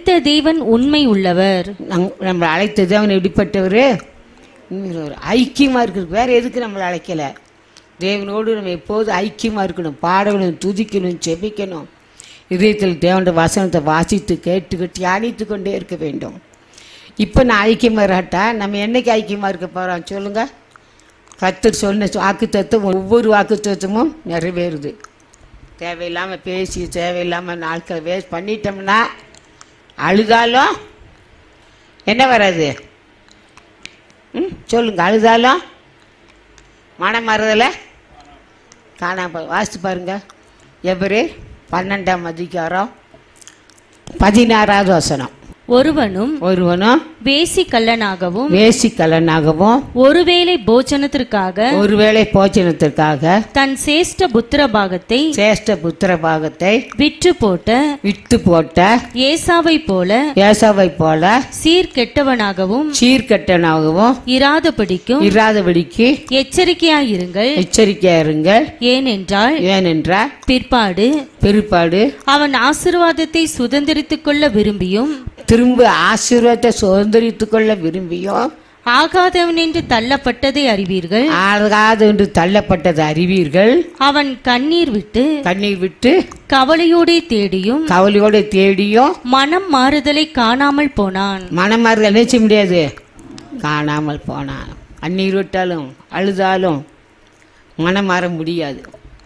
அழைத்த தேவன் உண்மை உள்ளவர் நம் நம்மளை அழைத்தது அவன் எப்படிப்பட்டவர் உண்மையில் ஒரு ஐக்கியமாக இருக்கிறது வேற எதுக்கு நம்மளை அழைக்கல தேவனோடு நம்ம எப்போதும் ஐக்கியமாக இருக்கணும் பாடணும் துதிக்கணும் செபிக்கணும் இதயத்தில் தேவனுடைய வசனத்தை வாசித்து கேட்டு தியானித்து கொண்டே இருக்க வேண்டும் இப்போ நான் ஐக்கியமாக இராட்டா நம்ம என்னைக்கு ஐக்கியமாக இருக்க போகிறோம் சொல்லுங்கள் கத்தர் சொன்ன வாக்கு தத்துவம் ஒவ்வொரு வாக்கு தத்துவமும் நிறைவேறுது தேவையில்லாமல் பேசி தேவையில்லாமல் நாட்களை வேஸ்ட் பண்ணிட்டோம்னா அழுதாலும் என்ன வராது ம் சொல்லுங்க அழுதாலும் மனம் மாறுதல காணாம வாசித்து பாருங்க எவரு பன்னெண்டாம் அதிகாரம் பதினாறாவது வசனம் ஒருவனும் ஒருவனும் வேசி கள்ளனாகவும் வேசி கலனாகவும் ஒருவேளை போஜனத்திற்காக ஒருவேளை போச்சனத்திற்காக தன் சேஷ்ட புத்திர பாகத்தை சேஷ்ட புத்திர பாகத்தை விற்று போட்ட விட்டு போட்ட ஏசாவை போல ஏசாவை போல சீர்கெட்டவனாகவும் சீர்கட்டனாகவும் இராதபடிக்கும் இராதபடிக்கு எச்சரிக்கையாயிருங்கள் எச்சரிக்கையா இருங்கள் ஏனென்றால் ஏனென்றால் பிற்பாடு பிற்பாடு அவன் ஆசீர்வாதத்தை சுதந்திரித்துக் கொள்ள விரும்பியும் திரும்ப ஆசீர்வாதத்தை சுதந்திரித்துக் கொள்ள விரும்பியும் ஆகாதவன் என்று தள்ளப்பட்டதை அறிவீர்கள் ஆகாது என்று தள்ளப்பட்டது அறிவீர்கள் அவன் கண்ணீர் விட்டு கண்ணீர் விட்டு கவலையோடே தேடியும் கவலையோட தேடியும் மனம் மாறுதலை காணாமல் போனான் மனமாறுதல் என்ன செய்ய முடியாது காணாமல் போனான் கண்ணீர் விட்டாலும் அழுதாலும் மனம் மாற முடியாது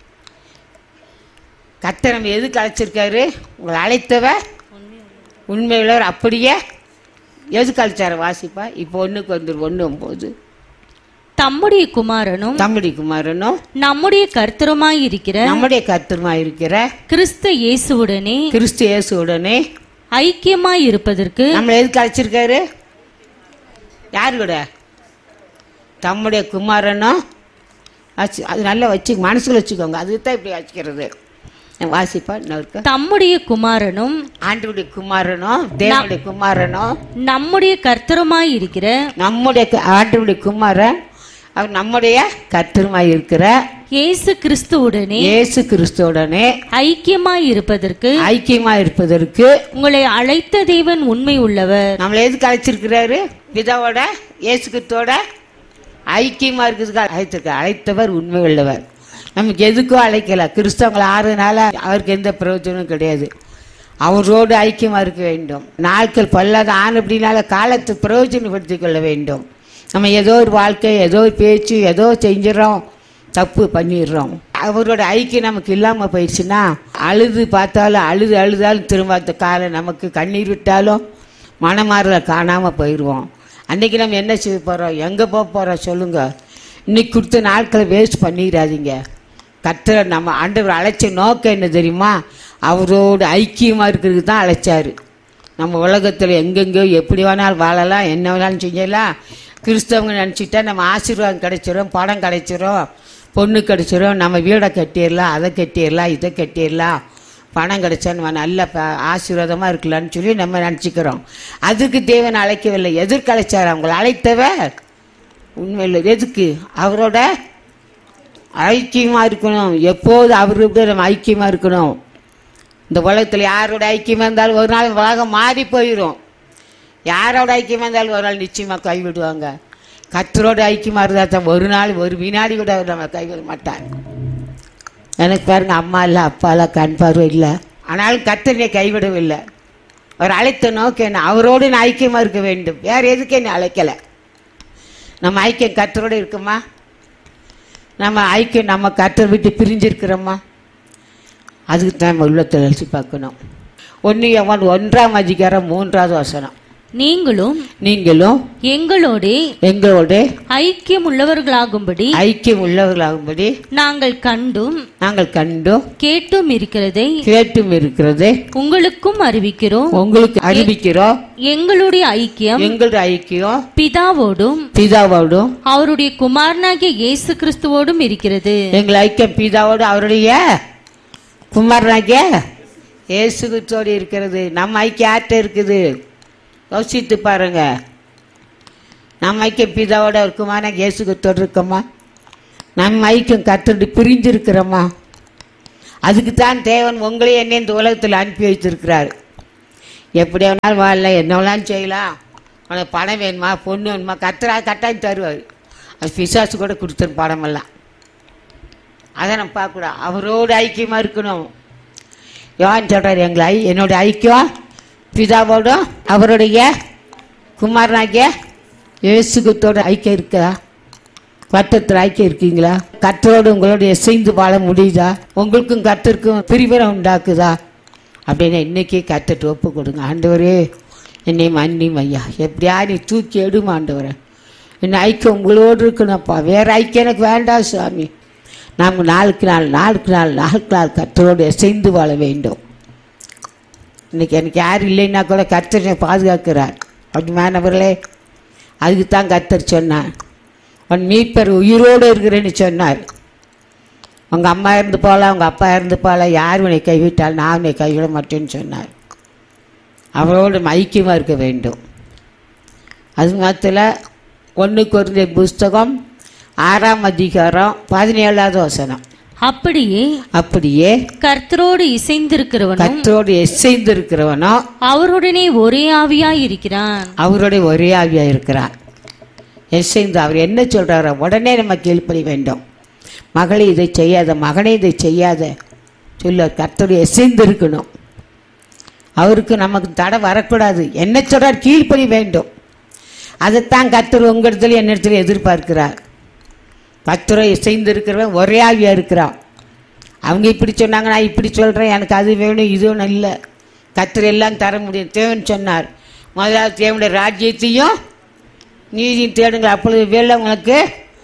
கர்த்தர் நம்ம எதுக்கு அழைச்சிருக்காரு உங்களை அழைத்தவ உண்மையுள்ளவர் அப்படியே எதுக்கு அழைச்சாரு வாசிப்பா இப்போ ஒன்றுக்கு வந்துரு ஒன்று ஒம்பது தம்முடைய குமாரனும் தம்படி குமாரனும் நம்முடைய கர்த்தருமாய் இருக்கிற நம்முடைய கர்த்தருமா இருக்கிற கிறிஸ்து இயேசுவுடனே கிறிஸ்து இயேசுவுடனே ஐக்கியமாய் இருப்பதற்கு நம்மளை எதுக்கு அழைச்சிருக்காரு யாரு கூட தம்முடைய குமாரனும் அச்சு- அது நல்லா வச்சு மனசுல வச்சுக்கோங்க அதுதான் இப்படி வச்சுக்கிறது வாசிப்பா இன்னொருக்க தம்முடைய குமாரனும் ஆண்டவருடைய குமாரனும் தேவனுடைய குமாரனும் நம்முடைய கர்த்தருமாய் இருக்கிற நம்முடைய க- ஆண்டவருடைய குமாரன் அவர் நம்முடைய கர்த்தருமாய் இருக்கிற இயேசு கிறிஸ்துவுடனே இயேசு கிறிஸ்துவுடனே ஐக்கியமாய் இருப்பதற்கு ஐக்கியமா இருப்பதற்கு உங்களை அழைத்த தேவன் உண்மை உள்ளவர் நம்மளை எதுக்கு அழைச்சிருக்கிறாரு பிதாவோட இயேசு கிறிஸ்துவோட ஐக்கியமா இருக்கிறதுக்கு அழைத்திருக்க அழைத்தவர் உண்மை உள்ளவர் நமக்கு எதுக்கும் அழைக்கல கிறிஸ்தவங்களை ஆறுனால அவருக்கு எந்த பிரயோஜனமும் கிடையாது அவரோடு ஐக்கியமா இருக்க வேண்டும் நாட்கள் பல்லாத ஆண் அப்படின்னால காலத்தை பிரயோஜனப்படுத்திக் கொள்ள வேண்டும் நம்ம ஏதோ ஒரு வாழ்க்கை ஏதோ ஒரு பேச்சு ஏதோ செஞ்சிடறோம் தப்பு பண்ணிடுறோம் அவரோட ஐக்கியம் நமக்கு இல்லாமல் போயிடுச்சுன்னா அழுது பார்த்தாலும் அழுது அழுதாலும் திரும்ப அந்த காலம் நமக்கு கண்ணீர் விட்டாலும் மனமாறல காணாமல் போயிடுவோம் அன்னைக்கு நம்ம என்ன செய்ய போகிறோம் எங்கே போக போகிறோம் சொல்லுங்கள் இன்னைக்கு கொடுத்த நாட்களை வேஸ்ட் பண்ணிடாதீங்க கர்த்தரை நம்ம ஆண்டவர் அழைச்ச நோக்கம் என்ன தெரியுமா அவரோடு ஐக்கியமாக இருக்கிறதுக்கு தான் அழைச்சாரு நம்ம உலகத்தில் எங்கெங்கோ எப்படி வேணாலும் வாழலாம் என்ன வேணாலும் செய்யலாம் கிறிஸ்தவங்க நினச்சிட்டா நம்ம ஆசீர்வாதம் கிடைச்சிரும் பணம் கிடைச்சிரும் பொண்ணு கிடைச்சிரும் நம்ம வீடை கட்டிடலாம் அதை கட்டிடலாம் இதை கட்டிடலாம் பணம் கிடைச்சா நம்ம நல்ல ப- ஆசீர்வாதமா இருக்கலாம்னு சொல்லி நம்ம நினச்சிக்கிறோம் அதுக்கு தேவன் அழைக்கவில்லை எதற்கு அழைச்சார் அவங்களை அழைத்தவர் உண்மையில் எதுக்கு அவரோட ஐக்கியமாக இருக்கணும் எப்போது அவரோட நம்ம ஐக்கியமாக இருக்கணும் இந்த உலகத்தில் யாரோட ஐக்கியமாக இருந்தாலும் ஒரு நாள் உலகம் மாறி போயிடும் யாரோட ஐக்கியமாக இருந்தாலும் ஒரு நாள் நிச்சயமாக கைவிடுவாங்க கத்தரோட ஐக்கியமாக இருந்தால் தான் ஒரு நாள் ஒரு வினாடி கூட அவர் நம்ம கைவிட மாட்டார் எனக்கு பாருங்க அம்மா இல்லை அப்பா இல்லை கண் பார்வை இல்லை ஆனாலும் கத்தனை கைவிடவில்லை அவர் அழைத்த நோக்கம் என்ன அவரோடு நான் ஐக்கியமாக இருக்க வேண்டும் வேறு எதுக்கு என்னை அழைக்கலை நம்ம ஐக்கியம் கத்தரோடு இருக்குமா நம்ம ஐக்கியம் நம்ம கத்தர் விட்டு பிரிஞ்சிருக்கிறோமா அதுக்கு தான் நம்ம உள்ளத்தில் அழைச்சி பார்க்கணும் ஒன்று எவன் ஒன்றாம் அதிகாரம் மூன்றாவது வசனம் நீங்களும் நீங்களும் எங்களோடே எங்களோட ஐக்கியம் உள்ளவர்களாகும்படி ஐக்கியம் உள்ளவர்களாகும்படி நாங்கள் கண்டும் நாங்கள் கண்டும் கேட்டும் இருக்கிறதை கேட்டும் இருக்கிறது உங்களுக்கும் அறிவிக்கிறோம் உங்களுக்கு அறிவிக்கிறோம் எங்களுடைய ஐக்கியம் எங்களுடைய ஐக்கியம் பிதாவோடும் பிதாவோடும் அவருடைய குமாரனாகிய இயேசு கிறிஸ்துவோடும் இருக்கிறது எங்கள் ஐக்கியம் பிதாவோடு அவருடைய குமாரனாகிய இயேசு கிறிஸ்துவோடு இருக்கிறது நம்ம ஐக்கியம் யார்கிட்ட இருக்குது யோசித்து பாருங்க நம்ம ஐக்கியம் பிதாவோட ஒரு குமாரனாகிய இயேசு கிறிஸ்துவோடு இருக்கோமா நம்ம ஐக்கியம் கத்தோடு பிரிஞ்சிருக்கிறோமா அதுக்கு தான் தேவன் உங்களையும் என்னை இந்த உலகத்தில் அனுப்பி வைத்திருக்கிறார் எப்படி வேணாலும் வாழல என்ன வேணாலும் செய்யலாம் உனக்கு பணம் வேணுமா பொண்ணு வேணுமா கத்துறா கட்டாயம் தருவார் அது பிசாசு கூட கொடுத்துரும் பணமெல்லாம் அதை நம்ம பார்க்கக்கூடாது அவரோடு ஐக்கியமாக இருக்கணும் யோவான் சொல்கிறார் எங்களை ஐ என்னோட ஐக்கியம் பிதாவோடும் அவருடைய குமாரனாகிய இயேசுகத்தோட ஐக்கியம் இருக்கா கத்தத்தில் ஐக்கியம் இருக்கீங்களா கத்தரோடு உங்களோட இசைந்து வாழ முடியுதா உங்களுக்கும் கத்தருக்கும் பிரிவினை உண்டாக்குதா அப்படின்னு இன்னைக்கு கத்துட்டு ஒப்பு கொடுங்க ஆண்டவரே என்னை மன்னியும் ஐயா எப்படியா நீ தூக்கி எடுமா ஆண்டவரே என்ன ஐக்கியம் உங்களோடு இருக்கணும்ப்பா வேற ஐக்கியம் எனக்கு வேண்டாம் சாமி நாம் நாளுக்கு நாள் நாளுக்கு நாள் நாளுக்கு நாள் கத்தரோடு இசைந்து வாழ வேண்டும் இன்னைக்கு எனக்கு யாரும் இல்லைன்னா கூட கர்த்தரை பாதுகாக்கிறார் அப்படிமானவர்களே அதுக்கு தான் கர்த்தர் சொன்னார் உன் மீட்பர் உயிரோடு இருக்கிறேன்னு சொன்னார் உங்கள் அம்மா இருந்து போகலாம் உங்கள் அப்பா இருந்து போகலாம் யார் உன்னை கைவிட்டால் நான் உன்னை கைவிட மாட்டேன்னு சொன்னார் அவரோடு ஐக்கியமாக இருக்க வேண்டும் அது மாத்திர ஒன்று குறைந்த புஸ்தகம் ஆறாம் அதிகாரம் பதினேழாவது வசனம் அப்படியே அப்படியே கர்த்தரோடு இசைந்திருக்கிறவனும் கத்தரோடு இசைந்திருக்கிறவனோ அவருடனே ஒரே ஆவியாய் இருக்கிறான் அவருடைய ஒரே ஆவியா இருக்கிறார் இசைந்து அவர் என்ன சொல்றாரோ உடனே நம்ம கீழ்ப்படி வேண்டும் மகளே இதை செய்யாத மகனே இதை செய்யாத சொல்ல கத்தோடைய இசைந்து இருக்கணும் அவருக்கு நமக்கு தடை வரக்கூடாது என்ன சொல்றார் கீழ்ப்படி வேண்டும் அதைத்தான் கத்தர் உங்களிடத்துல என்னிடத்துல எதிர்பார்க்கிறார் கத்தரை இசைந்து இருக்கிறவன் ஒரே ஆவியா இருக்கிறான் அவங்க இப்படி சொன்னாங்க நான் இப்படி சொல்கிறேன் எனக்கு அது வேணும் இது வேணும் இல்லை கத்தர் எல்லாம் தர முடியும் தேவன் சொன்னார் முதலாவது தேவனுடைய ராஜ்யத்தையும் நீதியும் தேடுங்க அப்பொழுது வேலை உங்களுக்கு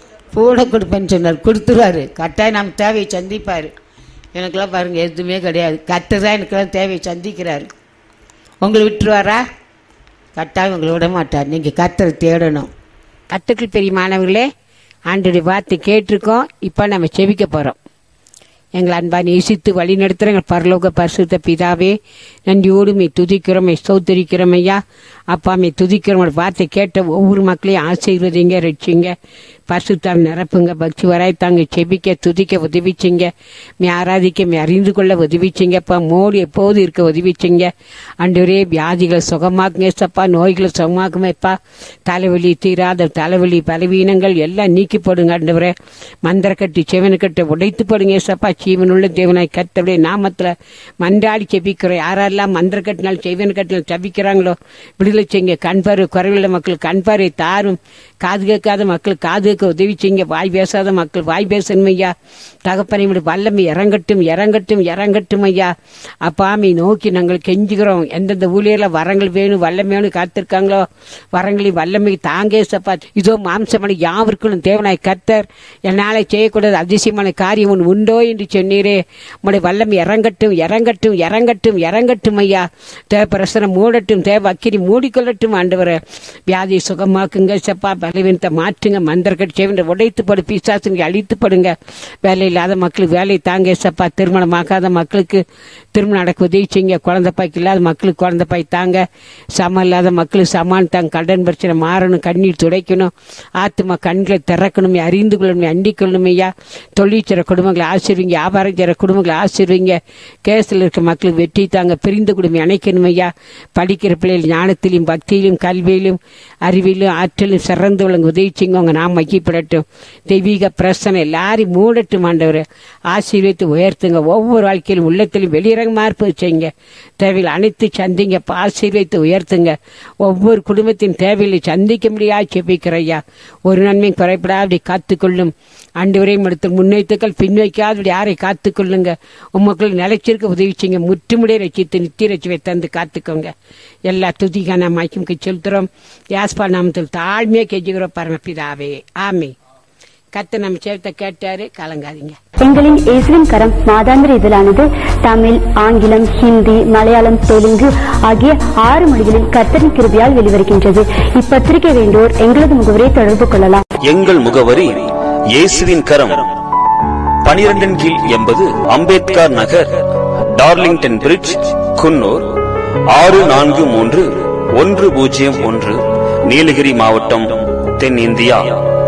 கூட கொடுப்பேன்னு சொன்னார் கொடுத்துருவாரு கட்டாயம் நம்ம தேவையை சந்திப்பார் எனக்கெல்லாம் பாருங்கள் எதுவுமே கிடையாது கத்தர் தான் எனக்கெல்லாம் தேவையை சந்திக்கிறாரு உங்களை விட்டுருவாரா கட்டாயம் உங்களை விட மாட்டார் நீங்கள் கத்தரை தேடணும் கத்துக்கள் பெரிய மாணவர்களே ஆண்டுடைய வார்த்தை கேட்டிருக்கோம் இப்போ நம்ம செவிக்க போகிறோம் எங்கள் அன்பா நேசித்து வழி நடத்துகிற எங்கள் பரலோக பரிசுத்த பிதாவே நன்றியோடு மே துதிக்கிறோம் மே ஸ்தோத்தரிக்கிறோம் ஐயா அப்பா மே துதிக்கிறோம் உங்களோட வார்த்தை கேட்ட ஒவ்வொரு மக்களையும் ஆசீர்வதிங்க ரட்சிங்க பரிசுத்தால் நிரப்புங்க பக்தி வராய்த்தாங்க செபிக்க துதிக்க உதவிச்சிங்க மே ஆராதிக்க மே அறிந்து கொள்ள உதவிச்சிங்கப்பா மோடி எப்போது இருக்க உதவிச்சிங்க அன்றுவரே வியாதிகளை சுகமாக்குங்க சப்பா நோய்களை சுகமாக்குமேப்பா தலைவலி தீராத தலைவலி பலவீனங்கள் எல்லாம் நீக்கி போடுங்க ஆண்டவரே மந்திரக்கட்டு செவனுக்கட்டை உடைத்து போடுங்க சப்பா ஜீவனுள்ள தேவனாய் கத்தவுடைய நாமத்துல மன்றாடி செபிக்கிறோம் யாரெல்லாம் மந்திரக்கட்டினால் செவனுக்கட்டினால் ஜபிக்கிறாங்களோ விடுதலை செய்யுங்க கண்பார்வை குறைவுள்ள மக்கள் கண்பார்வை தாரும் காது கேட்காத மக்கள் காது கேட்க உதவி செய்யுங்க வாய் பேசாத மக்கள் வாய் பேசணும் ஐயா தகப்பனை விட வல்லமை இறங்கட்டும் இறங்கட்டும் இறங்கட்டும் ஐயா அப்பாமை நோக்கி நாங்கள் கெஞ்சுகிறோம் எந்தெந்த ஊழியர்ல வரங்கள் வேணும் வல்லமை வேணும் காத்திருக்காங்களோ வரங்களை வல்லமை தாங்கே சப்பா இதோ மாம்சமனை யாவருக்கும் தேவனாய் கத்தர் என்னால் செய்யக்கூடாது அதிசயமான காரியம் ஒன்று உண்டோ என்று சொன்னீரே உடைய வல்லமை இறங்கட்டும் இறங்கட்டும் இறங்கட்டும் இறங்கட்டும் ஐயா தேவ பிரசனம் மூடட்டும் தேவ அக்கிரி மூடிக்கொள்ளட்டும் ஆண்டவரை வியாதி சுகமாக்குங்க செப்பா பலவீனத்தை மாற்றுங்க மந்திரக்கட்டு செய்வன்ற உடைத்து படு பிசாசுங்க அழித்து படுங்க வேலை இல்லாத மக்களுக்கு வேலை தாங்க சப்பா திருமணம் ஆகாத மக்களுக்கு திருமணம் நடக்க உதவி செய்யுங்க குழந்தை பாய்க்கு இல்லாத மக்களுக்கு குழந்தை பாய் தாங்க சமம் இல்லாத மக்களுக்கு சமான் தாங்க கடன் பிரச்சனை மாறணும் கண்ணீர் துடைக்கணும் ஆத்மா கண்களை திறக்கணும் அறிந்து கொள்ளணும் அண்டிக் கொள்ளணும் ஐயா தொழில் செய்கிற குடும்பங்களை ஆசிர்வீங்க வியாபாரம் செய்கிற குடும்பங்களை ஆசிர்வீங்க கேஸில் இருக்க மக்களுக்கு வெற்றி தாங்க பிரிந்து குடும்பம் இணைக்கணும் ஐயா படிக்கிற பிள்ளைகள் ஞானத்திலும் பக்தியிலும் கல்வியிலும் அறிவிலும் ஆற்றலும் சிறந்து விளங்க உதவி செய்யுங்க உங்க நாம் மகிப்படட்டும் தெய்வீக பிரசனை எல்லாரையும் மூடட்டும் ஆண்டவர் ஆசீர்வதித்து உயர்த்துங்க ஒவ்வொரு வாழ்க்கையிலும் உள்ளத்திலும் வெளியிறங்கமா இருப்பது செய்யுங்க தேவையில் அனைத்து சந்திங்க ஆசீர்வதித்து உயர்த்துங்க ஒவ்வொரு குடும்பத்தின் தேவைகளை சந்திக்க முடியாது செபிக்கிற ஐயா ஒரு நன்மையும் குறைப்படாது காத்துக்கொள்ளும் ஆண்டு வரையும் எடுத்து முன்வைத்துக்கள் பின் வைக்காதபடி யாரை காத்துக்கொள்ளுங்க உமக்கள் நிலைச்சிருக்க உதவி செய்யுங்க முற்றுமுடிய ரசித்து நித்திய ரசிவை தந்து காத்துக்கோங்க எல்லா துதிக்கான மாய்க்கும் செலுத்துறோம் யாஸ்பா நாமத்தில் தாழ்மையா கெஞ்சுகிறோம் பரமபிதாவே ஆமே கத்து நம்ம சேர்த்த கேட்டாரு கலங்காதீங்க எங்களின் இயேசுவின் கரம் மாதாந்திர இதழானது தமிழ் ஆங்கிலம் ஹிந்தி மலையாளம் தெலுங்கு ஆகிய ஆறு மொழிகளில் கர்த்தரின் கிருபையால் வெளிவருகின்றது இப்பத்திரிகை வேண்டோர் எங்களது முகவரை தொடர்பு கொள்ளலாம் எங்கள் முகவரி இயேசுவின் கரம் பனிரெண்டின் கீழ் எண்பது அம்பேத்கர் நகர் டார்லிங்டன் பிரிட்ஜ் குன்னூர் ஆறு நான்கு மூன்று ஒன்று பூஜ்ஜியம் ஒன்று நீலகிரி மாவட்டம் தென்னிந்தியா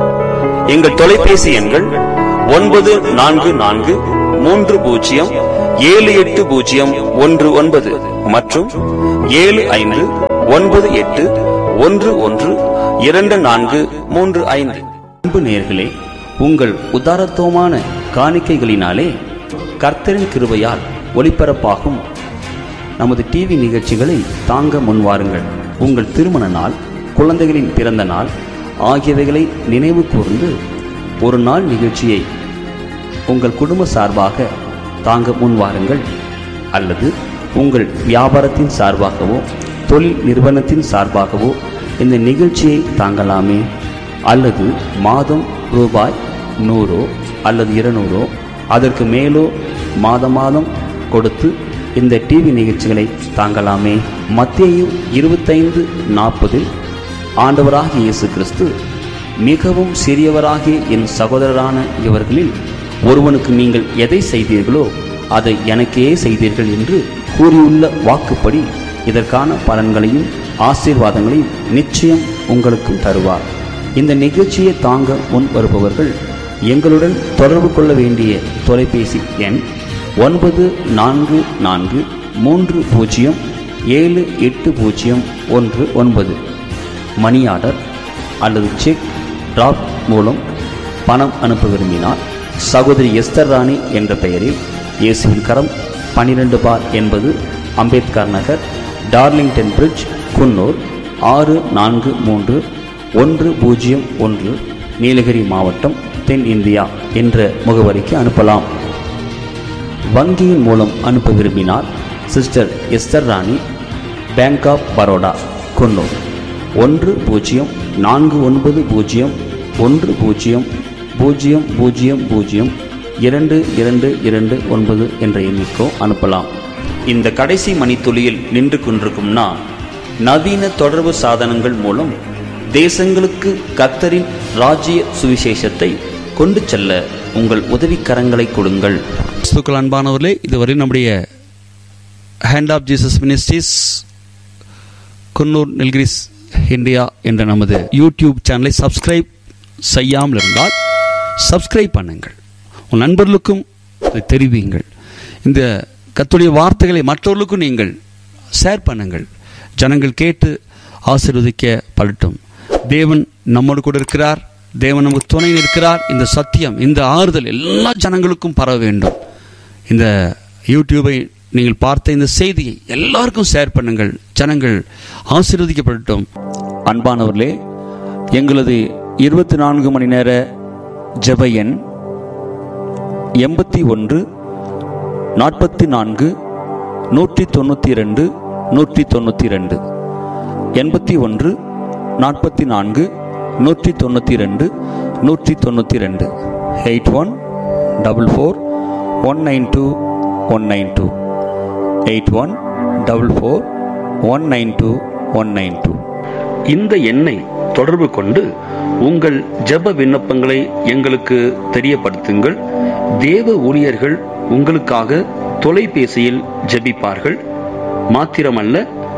எங்கள் தொலைபேசி எண்கள் ஒன்பது நான்கு நான்கு மூன்று பூஜ்ஜியம் ஏழு எட்டு பூஜ்ஜியம் ஒன்று ஒன்பது மற்றும் ஏழு ஐந்து ஒன்பது எட்டு ஒன்று ஒன்று இரண்டு நான்கு மூன்று ஐந்து அன்பு நேயர்களே உங்கள் உதாரத்துவமான காணிக்கைகளினாலே கர்த்தரின் கிருபையால் ஒளிபரப்பாகும் நமது டிவி நிகழ்ச்சிகளை தாங்க முன்வாருங்கள் உங்கள் திருமண நாள் குழந்தைகளின் பிறந்த நாள் ஆகியவைகளை நினைவு கூர்ந்து ஒரு நாள் நிகழ்ச்சியை உங்கள் குடும்ப சார்பாக தாங்க முன்வாருங்கள் அல்லது உங்கள் வியாபாரத்தின் சார்பாகவோ தொழில் நிறுவனத்தின் சார்பாகவோ இந்த நிகழ்ச்சியை தாங்கலாமே அல்லது மாதம் ரூபாய் நூறோ அல்லது இருநூறோ அதற்கு மேலோ மாத மாதம் கொடுத்து இந்த டிவி நிகழ்ச்சிகளை தாங்கலாமே மத்தேயு இருபத்தைந்து நாற்பதில் ஆண்டவராகிய இயேசு கிறிஸ்து மிகவும் சிறியவராகிய என் சகோதரரான இவர்களில் ஒருவனுக்கு நீங்கள் எதை செய்தீர்களோ அதை எனக்கே செய்தீர்கள் என்று கூறியுள்ள வாக்குப்படி இதற்கான பலன்களையும் ஆசீர்வாதங்களையும் நிச்சயம் உங்களுக்கும் தருவார் இந்த நிகழ்ச்சியை தாங்க முன் வருபவர்கள் எங்களுடன் தொடர்பு கொள்ள வேண்டிய தொலைபேசி எண் ஒன்பது நான்கு நான்கு மூன்று பூஜ்ஜியம் ஏழு எட்டு பூஜ்ஜியம் ஒன்று ஒன்பது மணி ஆர்டர் அல்லது செக் டிராப் மூலம் பணம் அனுப்ப விரும்பினால் சகோதரி எஸ்தர் ராணி என்ற பெயரில் இயேசுவின் கரம் பன்னிரண்டு பார் என்பது அம்பேத்கர் நகர் டார்லிங்டன் பிரிட்ஜ் குன்னூர் ஆறு நான்கு மூன்று ஒன்று பூஜ்ஜியம் ஒன்று நீலகிரி மாவட்டம் தென் இந்தியா என்ற முகவரிக்கு அனுப்பலாம் வங்கியின் மூலம் அனுப்ப விரும்பினால் sister Esther Rani bank of Baroda Coonoor ஒன்று பூஜ்ஜியம் நான்கு ஒன்பது பூஜ்ஜியம் ஒன்று பூஜ்ஜியம் பூஜ்ஜியம் பூஜ்ஜியம் பூஜ்ஜியம் இரண்டு இரண்டு இரண்டு ஒன்பது என்ற எண்ணிக்கோ அனுப்பலாம் இந்த கடைசி மணித்துளியில் நின்று கொண்டிருக்கும் நான் நவீன தொடர்பு சாதனங்கள் மூலம் தேசங்களுக்கு கத்தரின் ராஜ்ய சுவிசேஷத்தை கொண்டு செல்ல உங்கள் உதவிக்கரங்களை கொடுங்கள் கிறிஸ்துக்கள் அன்பானவர்களே இதுவரை நம்முடைய hand of Jesus ministries Coonoor Nilgiris India என்ற நமது யூடியூப் சேனலை சப்ஸ்கிரைப் செய்யாமல் இருந்தால் சப்ஸ்கிரைப் பண்ணுங்கள் உன் நண்பர்களுக்கும் இதை தெரிவியுங்கள் இந்த கத்துடைய வார்த்தைகளை மற்றவர்களுக்கும் நீங்கள் ஷேர் பண்ணுங்கள் ஜனங்கள் கேட்டு ஆசீர்வதிக்க படட்டும் தேவன் நம்மோடு கூட இருக்கிறார் தேவன் நமக்கு துணை இருக்கிறார் இந்த சத்தியம் இந்த ஆறுதல் எல்லா ஜனங்களுக்கும் பரவ வேண்டும் இந்த யூடியூபை நீங்கள் பார்த்த இந்த செய்தியை எல்லாருக்கும் ஷேர் பண்ணுங்கள் ஜனங்கள் ஆசீர்வதிக்கப்படட்டும் அன்பானவர்களே எங்களது இருபத்தி நான்கு மணி நேர ஜெப எண் எண்பத்தி ஒன்று நாற்பத்தி நான்கு நூற்றி தொண்ணூற்றி ரெண்டு நூற்றி தொண்ணூற்றி ரெண்டு எண்பத்தி ஒன்று நாற்பத்தி நான்கு நூற்றி தொண்ணூற்றி ரெண்டு நூற்றி தொண்ணூற்றி ரெண்டு eight one double four one nine two one nine two eight one double four one nine two one nine two இந்த எண்ணை தொடர்பு கொண்டு உங்கள் ஜெப விண்ணப்பங்களை எங்களுக்கு தெரியப்படுத்துங்கள் தேவ ஊழியர்கள் உங்களுக்காக தொலைபேசியில் ஜெபிப்பார்கள் மாத்திரமல்ல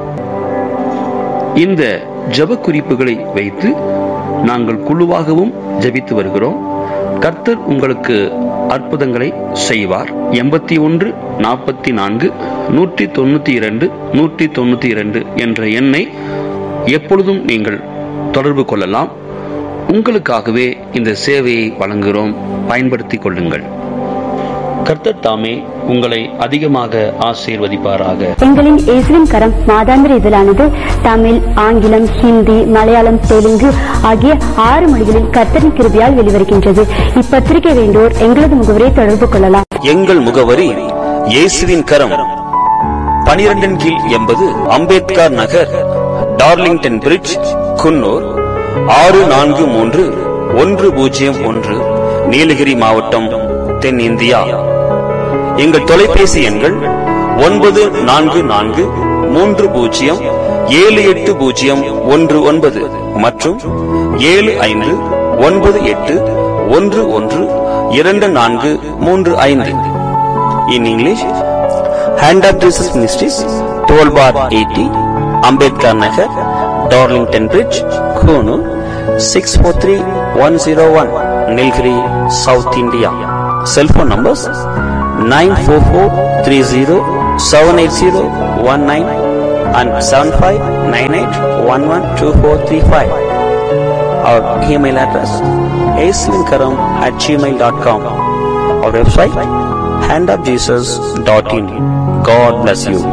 இந்த ஜெப குறிப்புகளை வைத்து நாங்கள் குழுவாகவும் ஜெபித்து வருகிறோம் கர்த்தர் உங்களுக்கு அற்புதங்களை செய்வார் எண்பத்தி ஒன்று நாற்பத்தி நான்கு நூற்றி தொண்ணூத்தி இரண்டு நூற்றி தொண்ணூத்தி இரண்டு என்ற எண்ணை எப்பொழுதும் நீங்கள் தொடர்பு கொள்ளலாம் உங்களுக்காகவே இந்த சேவையை வழங்குகிறோம் பயன்படுத்திக் கொள்ளுங்கள் கர்த்தர் தாமே உங்களை அதிகமாக ஆசீர்வதிப்பாராக எங்களின் இயேசுவின் கரம் மாதாந்திர இதழானது தமிழ் ஆங்கிலம் ஹிந்தி மலையாளம் தெலுங்கு ஆகிய ஆறு மொழிகளில் கர்த்தரின் கிருபையால் வெளிவருகின்றது இப்பத்திரிகை வேண்டோர் எங்களது முகவரை தொடர்பு கொள்ளலாம் எங்கள் முகவரி இயேசுவின் கரம் பனிரெண்டின் கீழ் எண்பது அம்பேத்கர் நகர் டார்லிங்டன் பிரிட்ஜ் குன்னூர் ஆறு நான்கு மூன்று ஒன்று பூஜ்ஜியம் ஒன்று நீலகிரி மாவட்டம் தென்னிந்தியா எங்கள் தொலைபேசி எண்கள் ஒன்பது நான்கு நான்கு மூன்று பூஜ்ஜியம் ஏழு எட்டு பூஜ்ஜியம் ஒன்று ஒன்பது மற்றும் ஏழு ஐந்து ஒன்பது எட்டு ஒன்று ஒன்று இரண்டு நான்கு மூன்று ஐந்து in English hand of Jesus ministries twelve bar eighty Ambedkar Nagar Darlington bridge Coonoor six four three one zero one Nilgiri south India cellphone numbers nine four four three zero seven eight zero one nine and seven five nine eight one one two four three five our email address ஏசுவின்கரம் at Gmail dot com our website handofjesus.in god bless you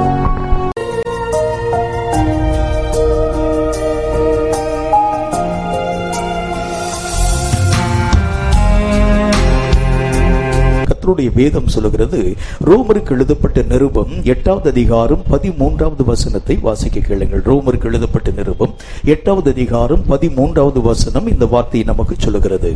கர்த்தருடைய வேதம் சொல்லுகிறது ரோமருக்கு எழுதப்பட்ட நிருபம் எட்டாவது அதிகாரம் பதிமூன்றாவது வசனத்தை வாசிக்க கேளுங்கள் ரோமருக்கு எழுதப்பட்ட நிருபம் எட்டாவது அதிகாரம் பதிமூன்றாவது வசனம் இந்த வார்த்தையை நமக்கு சொல்லுகிறது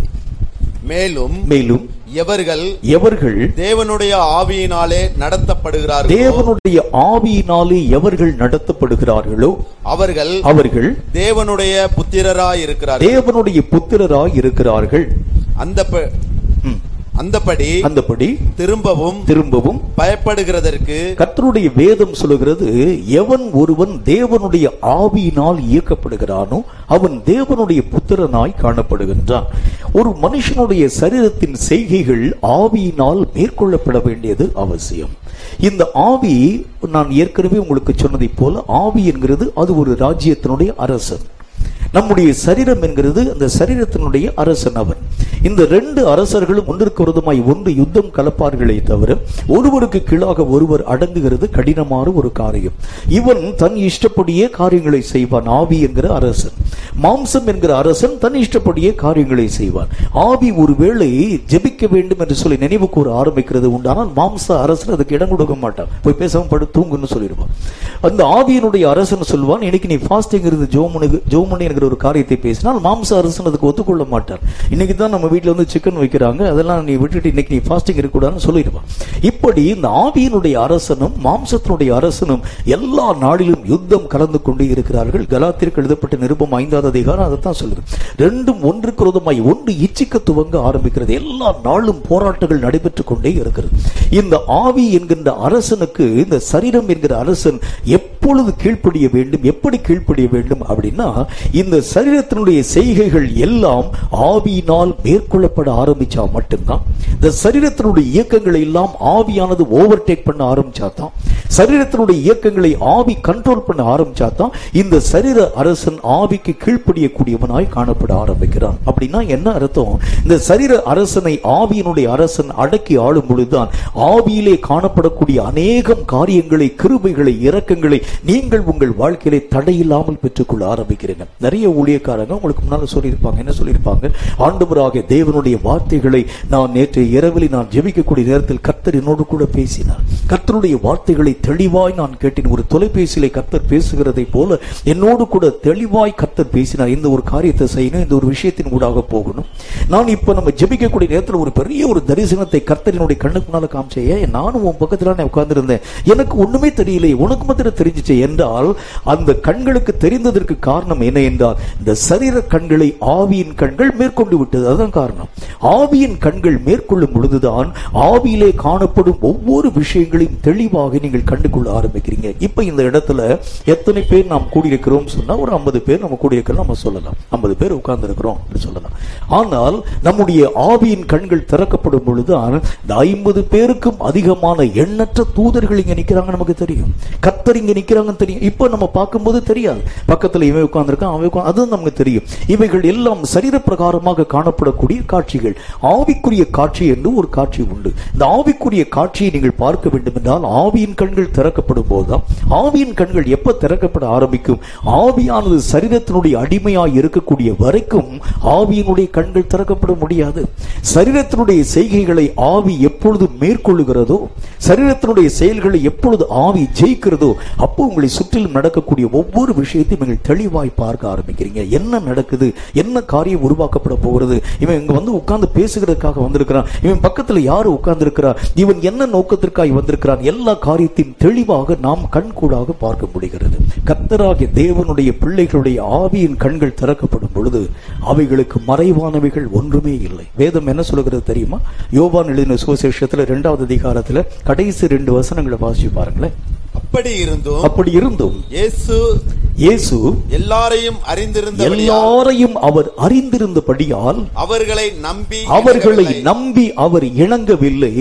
மேலும் மேலும் எவர்கள் எவர்கள் தேவனுடைய ஆவியினாலே நடத்தப்படுகிறார்களோ தேவனுடைய ஆவியினாலே எவர்கள் நடத்தப்படுகிறார்களோ அவர்கள் அவர்கள் தேவனுடைய புத்திரராய் இருக்கிறார்கள் தேவனுடைய புத்திரராய் இருக்கிறார்கள் அந்த ப- ம். அந்தபடி அந்தபடி திரும்பவும் திரும்பவும் பயப்படுகிறதற்கு கர்த்தருடைய வேதம் சொல்லுகிறது எவன் ஒருவன் தேவனுடைய ஆவியினால் இயக்கப்படுகிறானோ அவன் தேவனுடைய புத்திரனாய் காணப்படுகின்றான் ஒரு மனுஷனுடைய சரீரத்தின் செய்கைகள் ஆவியினால் மேற்கொள்ளப்பட வேண்டியது அவசியம் இந்த ஆவி நான் ஏற்கனவே உங்களுக்கு சொன்னதைப் போல ஆவி என்கிறது அது ஒரு ராஜ்யத்தினுடைய அரசன் நம்முடைய சரீரம் என்கிறது அந்த சரீரத்தினுடைய அரசன் அவன் இந்த ரெண்டு அரசர்களும் ஒன்றிற்கு விரோதமாய் ஒன்று யுத்தம் கலப்பார்களே தவிர ஒருவருக்கு கீழாக ஒருவர் அடங்குகிறது கடினமான ஒரு காரியம் இவன் தன் இஷ்டப்படியே காரியங்களை செய்வான் ஆவி என்கிற அரசன் மாம்சம் என்கிற அரசன் தன் இஷ்டப்படியே காரியங்களை செய்வான் ஆவி ஒருவேளை ஜெபிக்க வேண்டும் என்று சொல்லி நினைவு கூற ஆரம்பிக்கிறது உண்டானால் மாம்ச அரசன் அதுக்கு இடம் கொடுக்க மாட்டான் போய் பேசாம படு தூங்குன்னு சொல்லிடுவான் அந்த ஆவியினுடைய அரசன் சொல்வான் இன்னைக்கு நீ ஃபாஸ்டிங் இருந்து ஜோமனுக்கு ஜோமனி என்கிற ஒரு காரியத்தை பேசினால் மாம்ச அரசன் அதுக்கு ஒத்துக்கொள்ள மாட்டார் இன்னைக்கு தான் நம்ம வீட்ல வந்து சிக்கன் வைக்கிறாங்க அதெல்லாம் நீ விட்டுட்டு இன்னைக்கு நீ ஃபாஸ்டிங் இருக்கக்கூடாதுன்னு சொல்லிடுவான் இப்படி இந்த ஆவியினுடைய அரசனும் மாம்சத்தினுடைய அரசனும் எல்லா நாளிலும் யுத்தம் கலந்து கொண்டே இருக்கிறார்கள் கலாத்திற்கு எழுதப்பட்ட நிருபம் ஐந்தாவது அதிகாரம் அதைத்தான் சொல்லுது ரெண்டும் ஒன்றுக்கு விரோதமாய் ஒன்று இச்சிக்க துவங்க ஆரம்பிக்கிறது எல்லா நாளும் போராட்டங்கள் நடைபெற்றுக் கொண்டே இருக்கிறது இந்த ஆவி என்கின்ற அரசனுக்கு இந்த சரீரம் என்கிற அரசன் எப்பொழுது கீழ்ப்படிய வேண்டும் எப்படி கீழ்ப்படிய வேண்டும் அப்படின்னா இந்த சரீரத்தினுடைய செய்கைகள் எல்லாம் ஆவியினால் மேற்கொள்ளப்பட ஆரம்பிச்சா மட்டும்தான் இந்த சரீரத்தினுடைய இயக்கங்களை எல்லாம் ஆவியானது ஓவர் டேக் பண்ண ஆரம்பிச்சா தான் சரீரத்தினுடைய இயக்கங்களை ஆவி கண்ட்ரோல் பண்ண ஆரம்பிச்சா தான் இந்த சரீர அரசன் ஆவிக்கு கீழ்ப்படியக்கூடியவனாய் காணப்பட ஆரம்பிக்கிறான் அப்படின்னா என்ன அர்த்தம் இந்த சரீர அரசனை ஆவியினுடைய அரசன் அடக்கி ஆளும் பொழுதுதான் ஆவியிலே காணப்படக்கூடிய அநேகம் காரியங்களை கிருபைகளை இரக்கங்களை நீங்கள் உங்கள் வாழ்க்கையிலே தடையில்லாமல் பெற்றுக்கொள்ள ஆரம்பிக்கிறீங்க நிறைய ஊழியக்காரங்க உங்களுக்கு முன்னால சொல்லியிருப்பாங்க என்ன சொல்லியிருப்பாங்க ஆண்டவராக தேவனுடைய வார்த்தைகளை நான் நேற்று இரவில் நான் ஜெபிக்கக்கூடிய நேரத்தில் கர்த்தர் என்னோடு கூட பேசினார் கர்த்தருடைய வார்த்தைகளை தெளிவாய் நான் கேட்டேன் ஒரு தொலைபேசியிலே கர்த்தர் பேசுகிறதை போல என்னோடு கூட தெளிவாய் கர்த்தர் பேசினார் இந்த ஒரு காரியத்தை செய்யணும் இந்த ஒரு விஷயத்தின் ஊடாக போகணும் நான் இப்ப நம்ம ஜெபிக்கக்கூடிய நேரத்தில் ஒரு பெரிய ஒரு தரிசனத்தை கர்த்தரினுடைய கண்ணுக்கு முன்னால காமிச்சே ஏன் நானும் உன் பக்கத்துல நான் உட்கார்ந்திருந்தேன் எனக்கு ஒண்ணுமே தெரியல உனக்கு மாத்திரம் தெரிஞ்சிச்சு என்றால் அந்த கண்களுக்கு தெரிந்ததற்கு காரணம் என்ன என்றால் இந்த சரீர கண்களை ஆவியின் கண்கள் மேற்கொண்டு விட்டது அதுதான் காரணம் ஆவியின் கண்கள் மேற்கொள்ளும் பொழுதுதான் ஆவியிலே காணப்படும் ஒவ்வொரு விஷயங்களையும் தெளிவாக நீங்கள் கண்டுகொள்ள ஆரம்பிக்கிறீங்க இப்ப இந்த இடத்துல எத்தனை பேர் நாம் கூடியிருக்கிறோம் சொன்னா ஒரு ஐம்பது பேர் நம்ம கூடியிருக்கிறோம் நம்ம சொல்லலாம் ஐம்பது பேர் உட்கார்ந்து இருக்கிறோம் சொல்லலாம் ஆனால் நம்முடைய ஆவியின் கண்கள் திறக்கப்படும் பொழுதுதான் இந்த ஐம்பது பேருக்கும் அதிகமான எண்ணற்ற தூதர்கள் இங்க நிக்கிறாங்க நமக்கு தெரியும் கத்தர் இங்க நிக்கிறாங்கன்னு தெரியும் இப்ப நம்ம பார்க்கும்போது தெரியாது பக்கத்துல இவன் உட்கார்ந்திருக்கான் அவன் உட்கார்ந்து அதுவும் நமக்கு தெரியும் இவைகள் எல்லாம் சரீர பிரகாரமாக காணப்படக்கூடிய காட்சிகள் ஆவிக்குரிய காட்சி என்று ஒரு காட்சி உண்டு இந்த ஆவிக்குரிய காட்சியை நீங்கள் பார்க்க வேண்டும் என்றால் ஆவியின் கண்கள் திறக்கப்படும் போதுதான் ஆவியின் கண்கள் எப்ப திறக்கப்பட ஆரம்பிக்கும் ஆவியானது சரீரத்தினுடைய அடிமையாய் இருக்கக்கூடிய வரைக்கும் ஆவியினுடைய கண்கள் திறக்கப்பட முடியாது சரீரத்தினுடைய செய்கைகளை ஆவி எப்பொழுது மேற்கொள்ளுகிறதோ சரீரத்தினுடைய செயல்களை எப்பொழுது ஆவி ஜெயிக்கிறதோ அப்போ உங்களை சுற்றிலும் நடக்கக்கூடிய ஒவ்வொரு விஷயத்தையும் நீங்கள் தெளிவாய் பார்க்க ஆரம்பிக்கிறீங்க என்ன நடக்குது என்ன காரியம் உருவாக்கப்பட போகிறது இவன் இங்க வந்து உட்கார்ந்து பேசுகிறதுக்காக வந்திருக்கிறான் இவன் பக்கத்துல யாரு உட்கார்ந்து இருக்கிறான் இவன் என்ன நோக்கத்திற்காக வந்திருக்கிறான் எல்லா காரியத்தையும் தெளிவாக நாம் கண்கூடாக பார்க்க முடிகிறது கர்த்தராகிய தேவனுடைய பிள்ளைகளுடைய ஆவியின் கண்கள் திறக்கப்படும் பொழுது அவைகளுக்கு மறைவானவைகள் ஒன்றுமே இல்லை வேதம் என்ன சொல்லுகிறது தெரியுமா யோவான் எழுதின சுவிசேஷத்துல இரண்டாவது அதிகாரத்துல கடைசி ரெண்டு வசனங்களை வாசிச்சு பாருங்களேன் அப்படி இருந்தும் அப்படி இருந்தும் இயேசு இயேசு எல்லாரையும் அறிந்திருந்த எல்லாரையும் அவர் அறிந்திருந்தபடியால் அவர்களை நம்பி அவர்களை இணங்கவில்லை. நம்பி அவர் இணங்கவில்லை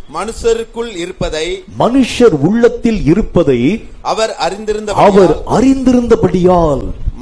மனுஷருக்குள் இருப்பதை மனுஷர் உள்ளத்தில் இருப்பதை அவர் அறிந்திருந்த அவர் அறிந்திருந்தபடியால்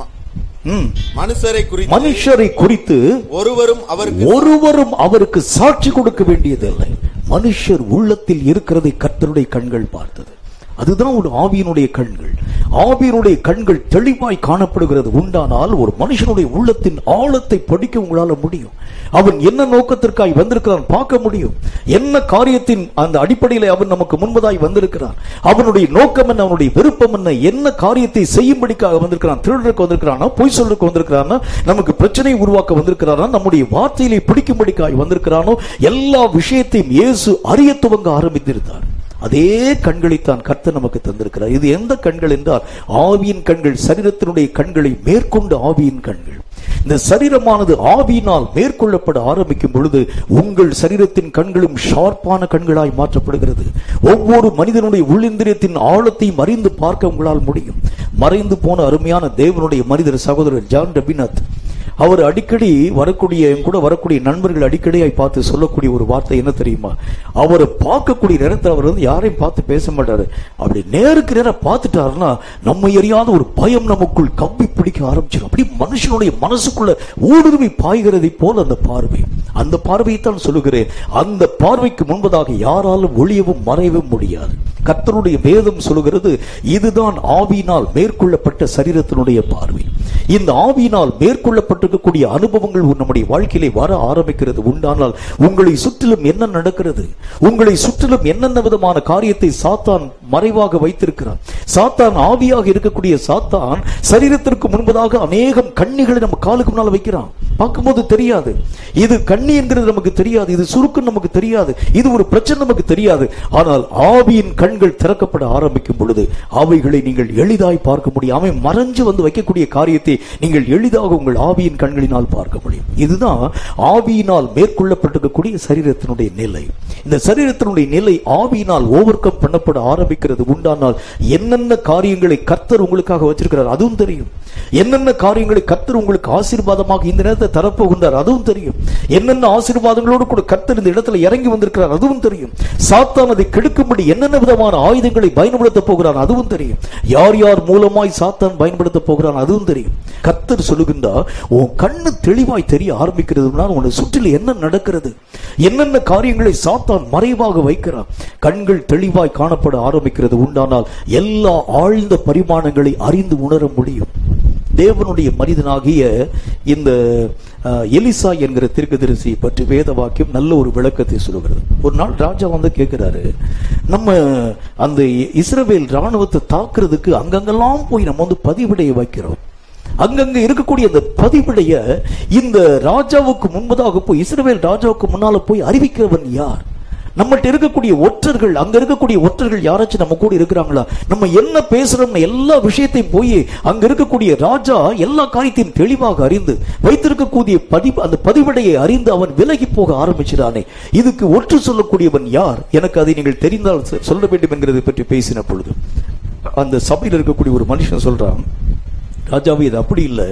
ம், மனுஷரை குறித்து மனுஷரை குறித்து ஒருவரும் அவருக்கு ஒருவரும் அவருக்கு சாட்சி கொடுக்க வேண்டியதில்லை மனுஷர் உள்ளத்தில் இருக்கிறதை கர்த்தருடைய கண்கள் பார்த்தது அதுதான் ஒரு ஆவியினுடைய கண்கள் ஆவியினுடைய கண்கள் தெளிவாய் காணப்படுகிறது உண்டானால் ஒரு மனுஷனுடைய உள்ளத்தின் ஆழத்தை படிக்க உங்களால முடியும் அவன் என்ன நோக்கத்திற்காய் வந்திருக்கிறான் பார்க்க முடியும் என்ன காரியத்தின் அந்த அடிப்படையில் அவன் நமக்கு முன்பதாய் வந்திருக்கிறான் அவனுடைய நோக்கம் என்ன அவனுடைய விருப்பம் என்ன என்ன காரியத்தை செய்யும்படிக்காக வந்திருக்கிறான் திருடருக்கு வந்திருக்கிறானா பொய் சொல்றதுக்கு வந்திருக்கிறானா நமக்கு பிரச்சனையை உருவாக்க வந்திருக்கிறானா நம்முடைய வார்த்தையிலே பிடிக்கும்படிக்காய் வந்திருக்கிறானோ எல்லா விஷயத்தையும் இயேசு அறிய துவங்க ஆரம்பித்திருந்தார் அதே கண்களைத்தான் கர்த்தர் நமக்கு தந்திருக்கிறார் இது எந்த கண்கள் என்றால் ஆவியின் கண்கள் சரீரத்தினுடைய கண்களை மேற்கொண்டு ஆவியின் கண்கள் இந்த சரீரமானது ஆவியினால் மேற்கொள்ளப்பட ஆரம்பிக்கும் பொழுது உங்கள் சரீரத்தின் கண்களும் ஷார்ப்பான கண்களாய் மாற்றப்படுகிறது ஒவ்வொரு மனிதனுடைய உள்ளிந்திரியத்தின் ஆழத்தையும் அறிந்து பார்க்க உங்களால் முடியும் மறைந்து போன அருமையான தேவனுடைய மனிதர் சகோதரர் ஜான் ரபிநாத் அவர் அடிக்கடி வரக்கூடிய என் கூட வரக்கூடிய நண்பர்கள் அடிக்கடியாய் பார்த்து சொல்லக்கூடிய ஒரு வார்த்தை என்ன தெரியுமா அவரை பார்க்கக்கூடிய நேரத்தில் அவர் வந்து யாரையும் பார்த்து பேச மாட்டாரு அப்படி நேருக்கு நேரம் பார்த்துட்டாருன்னா நம்ம எரியாத ஒரு பயம் நமக்குள் கவ்வி பிடிக்க ஆரம்பிச்சிடும் அப்படி மனுஷனுடைய மனசுக்குள்ள ஊடுருவி பாய்கிறதை போல அந்த பார்வை அந்த பார்வையை தான் சொல்லுகிறேன் அந்த பார்வைக்கு முன்பதாக யாராலும் ஒளியவும் மறையவும் முடியாது கர்த்தருடைய வேதம் சொல்லுகிறது இதுதான் ஆவியினால் மேற்கொள்ளப்பட்ட சரீரத்தினுடைய பார்வை இந்த ஆவியினால் மேற்கொள்ளப்பட்டிருக்கக்கூடிய அனுபவங்கள் நம்முடைய வாழ்க்கையிலே வர ஆரம்பிக்கிறது உண்டானால் உங்களை சுற்றிலும் என்ன நடக்கிறது உங்களை சுற்றிலும் என்னென்ன விதமான காரியத்தை சாத்தான் மறைவாக வைத்திருக்கிறான் சாத்தான் ஆவியாக இருக்கக்கூடிய சாத்தான் சரீரத்திற்கு முன்பதாக அநேகம் கண்ணிகளை நம்ம காலுக்கு முன்னால் வைக்கிறான் பார்க்கும்போது தெரியாது இது கண்ணி என்கிறது நமக்கு தெரியாது இது சுருக்கம் நமக்கு தெரியாது இது ஒரு பிரச்சனை நமக்கு தெரியாது ஆனால் ஆவியின் கண்கள் திறக்கப்பட ஆரம்பிக்கும் பொழுது அவைகளை நீங்கள் எளிதாய் பார்க்க முடியும் அவன் மறைஞ்சு வந்து வைக்கக்கூடிய காரியத்தை நீங்கள் எளிதாக உங்கள் ஆவியின் கண்களினால் பார்க்க முடியும் இதுதான் ஆவியினால் மேற்கொள்ளப்பட்டிருக்கக்கூடிய சரீரத்தினுடைய நிலை இந்த சரீரத்தினுடைய நிலை ஆவியினால் ஓவர் கம் பண்ணப்பட ஆரம்பிக்கிறது உண்டானால் என்னென்ன காரியங்களை கர்த்தர் உங்களுக்காக வச்சிருக்கிறார் அதுவும் தெரியும் என்னென்ன காரியங்களை கர்த்தர் உங்களுக்கு ஆசீர்வாதமாக இந்த நேரத்தை தரப்போகின்றார் அதுவும் தெரியும் என்னென்ன ஆசீர்வாதங்களோடு கூட கர்த்தர் இந்த இடத்துல இறங்கி வந்திருக்கிறார் அதுவும் தெரியும் சாத்தான் அதை கெடுக்கும்படி என்னென்ன விதமான ஆயுதங்களை பயன்படுத்த போகிறான் அதுவும் தெரியும் யார் யார் மூலமாய் சாத்தான் பயன்படுத்த போகிறான் அதுவும் தெரியும் கர்த்தர் சொல்லுகின்றார் உன் கண்ணு தெளிவாய் தெரிய ஆரம்பிக்கிறதுனா உன்னை சுற்றிலும் என்ன நடக்கிறது என்னென்ன காரியங்களை சாத்தான் மறைவாக வைக்கிறான் கண்கள் தெளிவாய் காணப்பட ஆரம்பிக்கிறது உண்டானால் எல்லா ஆழ்ந்த பரிமாணங்களை அறிந்து உணர முடியும் தேவனுடைய மனிதனாகிய இந்த அஹ், எலிசா என்கிற தீர்க்கதரிசி பற்றி வேத வாக்கியம் நல்ல ஒரு விளக்கத்தை சொல்லுகிறது ஒரு நாள் ராஜா வந்து கேட்கிறாரு நம்ம அந்த இஸ்ரவேல் ராணுவத்தை தாக்குறதுக்கு அங்கங்கெல்லாம் போய் நம்ம வந்து பதிவிடைய வைக்கிறோம் அங்கங்க இருக்கக்கூடிய அந்த பதிவிடைய இந்த ராஜாவுக்கு முன்பதாக போய் இஸ்ரவேல் ராஜாவுக்கு முன்னால போய் அறிவிக்கிறவன் யார் நம்மகிட்ட இருக்கக்கூடிய ஒற்றர்கள் அங்க இருக்கக்கூடிய ஒற்றர்கள் யாராச்சும் நம்ம கூட இருக்கிறாங்களா நம்ம என்ன பேசுறோம்னு எல்லா விஷயத்தையும் போய் அங்க இருக்கக்கூடிய ராஜா எல்லா காரியத்தையும் தெளிவாக அறிந்து வைத்திருக்கக்கூடிய பதி அந்த பதிவடையை அறிந்து அவன் விலகி போக ஆரம்பிச்சிடானே இதுக்கு ஒற்று சொல்லக்கூடியவன் யார் எனக்கு அதை நீங்கள் தெரிந்தால் சொ- சொல்ல வேண்டும் என்கிறதை பற்றி பேசின பொழுது அந்த சபையில் இருக்கக்கூடிய ஒரு மனுஷன் சொல்றான் ராஜாவே இது அப்படி இல்லை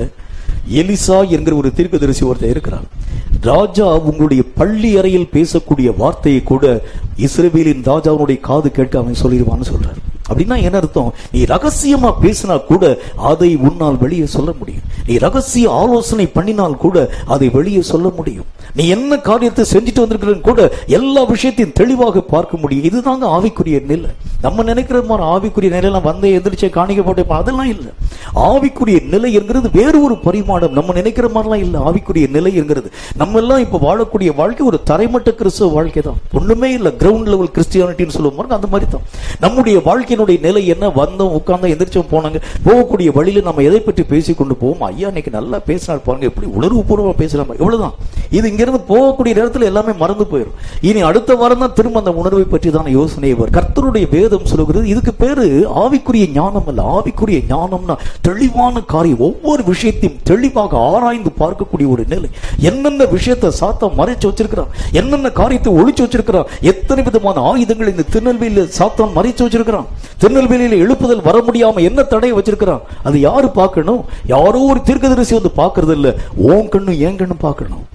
எலிசா என்கிற ஒரு தீர்க்கதரிசி ஒருத்தர் இருக்கிறார் ராஜா உங்களுடைய பள்ளி அறையில் பேசக்கூடிய வார்த்தையை கூட இஸ்ரவேலின் ராஜாவுடைய காது கேட்டு அவன் சொல்லிடுவான்னு சொல்றாரு அப்படின்னா என்ன அர்த்தம் நீ ரகசியமா பேசினா கூட அதை உன்னால் வெளியே சொல்ல முடியும் நீ ரகசிய ஆலோசனை பண்ணினால் கூட அதை வெளியே சொல்ல முடியும் நீ என்ன காரியத்தை செஞ்சுட்டு வந்திருக்கிறன்னு கூட எல்லா விஷயத்தையும் தெளிவாக பார்க்க முடியும் இதுதாங்க ஆவிக்குரிய நிலை நம்ம நினைக்கிற மாதிரி ஆவிக்குரிய நிலையெல்லாம் வந்தே எந்திரிச்சே காணிக்க போட்டே அதெல்லாம் இல்லை ஆவிக்குரிய நிலை என்கிறது வேறு ஒரு பரிமாணம் நம்ம நினைக்கிற மாதிரிலாம் இல்லை ஆவிக்குரிய நிலை என்கிறது நம்ம எல்லாம் இப்ப வாழக்கூடிய வாழ்க்கை ஒரு தரைமட்ட கிறிஸ்தவ வாழ்க்கை தான் ஒண்ணுமே இல்லை கிரவுண்ட் லெவல் கிறிஸ்டியானிட்டின்னு சொல்லுவோம் பாருங்க, அந்த மாதிரி தான் நம்முடைய வாழ்க்கையினுடைய நிலை என்ன வந்தோம் உட்கார்ந்தோம் எந்திரிச்சோம் போனாங்க போகக்கூடிய வழியில நம்ம எதை பற்றி பேசி கொண்டு போவோம் ஐயா இன்னைக்கு நல்லா பேசினார் பாருங்க எப்படி உணர்வு பூர்வமா பேசலாம் இவ்வளவுதான் இது இங்கிருந்து போகக்கூடிய நேரத்துல எல்லாமே மறந்து போயிடும் இனி அடுத்த வாரம் தான் திரும்ப அந்த உணர்வை பற்றி தான் யோசனை வரும் கர்த்தருடைய வேதம் சொல்லுகிறது இதுக்கு பேரு ஆவிக்குரிய ஞானம் அல்ல ஆவிக்குரிய ஞானம்னா தெளிவான காரியம் ஒவ்வொரு விஷயத்தையும் தெளிவாக ஆராய்ந்து பார்க்கக்கூடிய ஒரு நிலை என்னென்ன விஷயத்தை சாத்தா மறைச்சு வச்சிருக்கிறான் என்னென்ன காரியத்தை ஒளிச்சு வச்சிருக்கிறான் எத்தனை விதமான ஆயுதங்கள் இந்த திருநெல்வேலியில சாத்தான் மறைச்சு வச்சிருக்கிறான் திருநெல்வேலியில எழுப்புதல் வர முடியாம என்ன தடையை வச்சிருக்கிறான் அது யாரு பார்க்கணும் யாரோ ஒரு தீர்க்கதரிசி வந்து பார்க்கறது இல்ல ஓன் கண்ணும் என் கண்ணும் பார்க்கணும்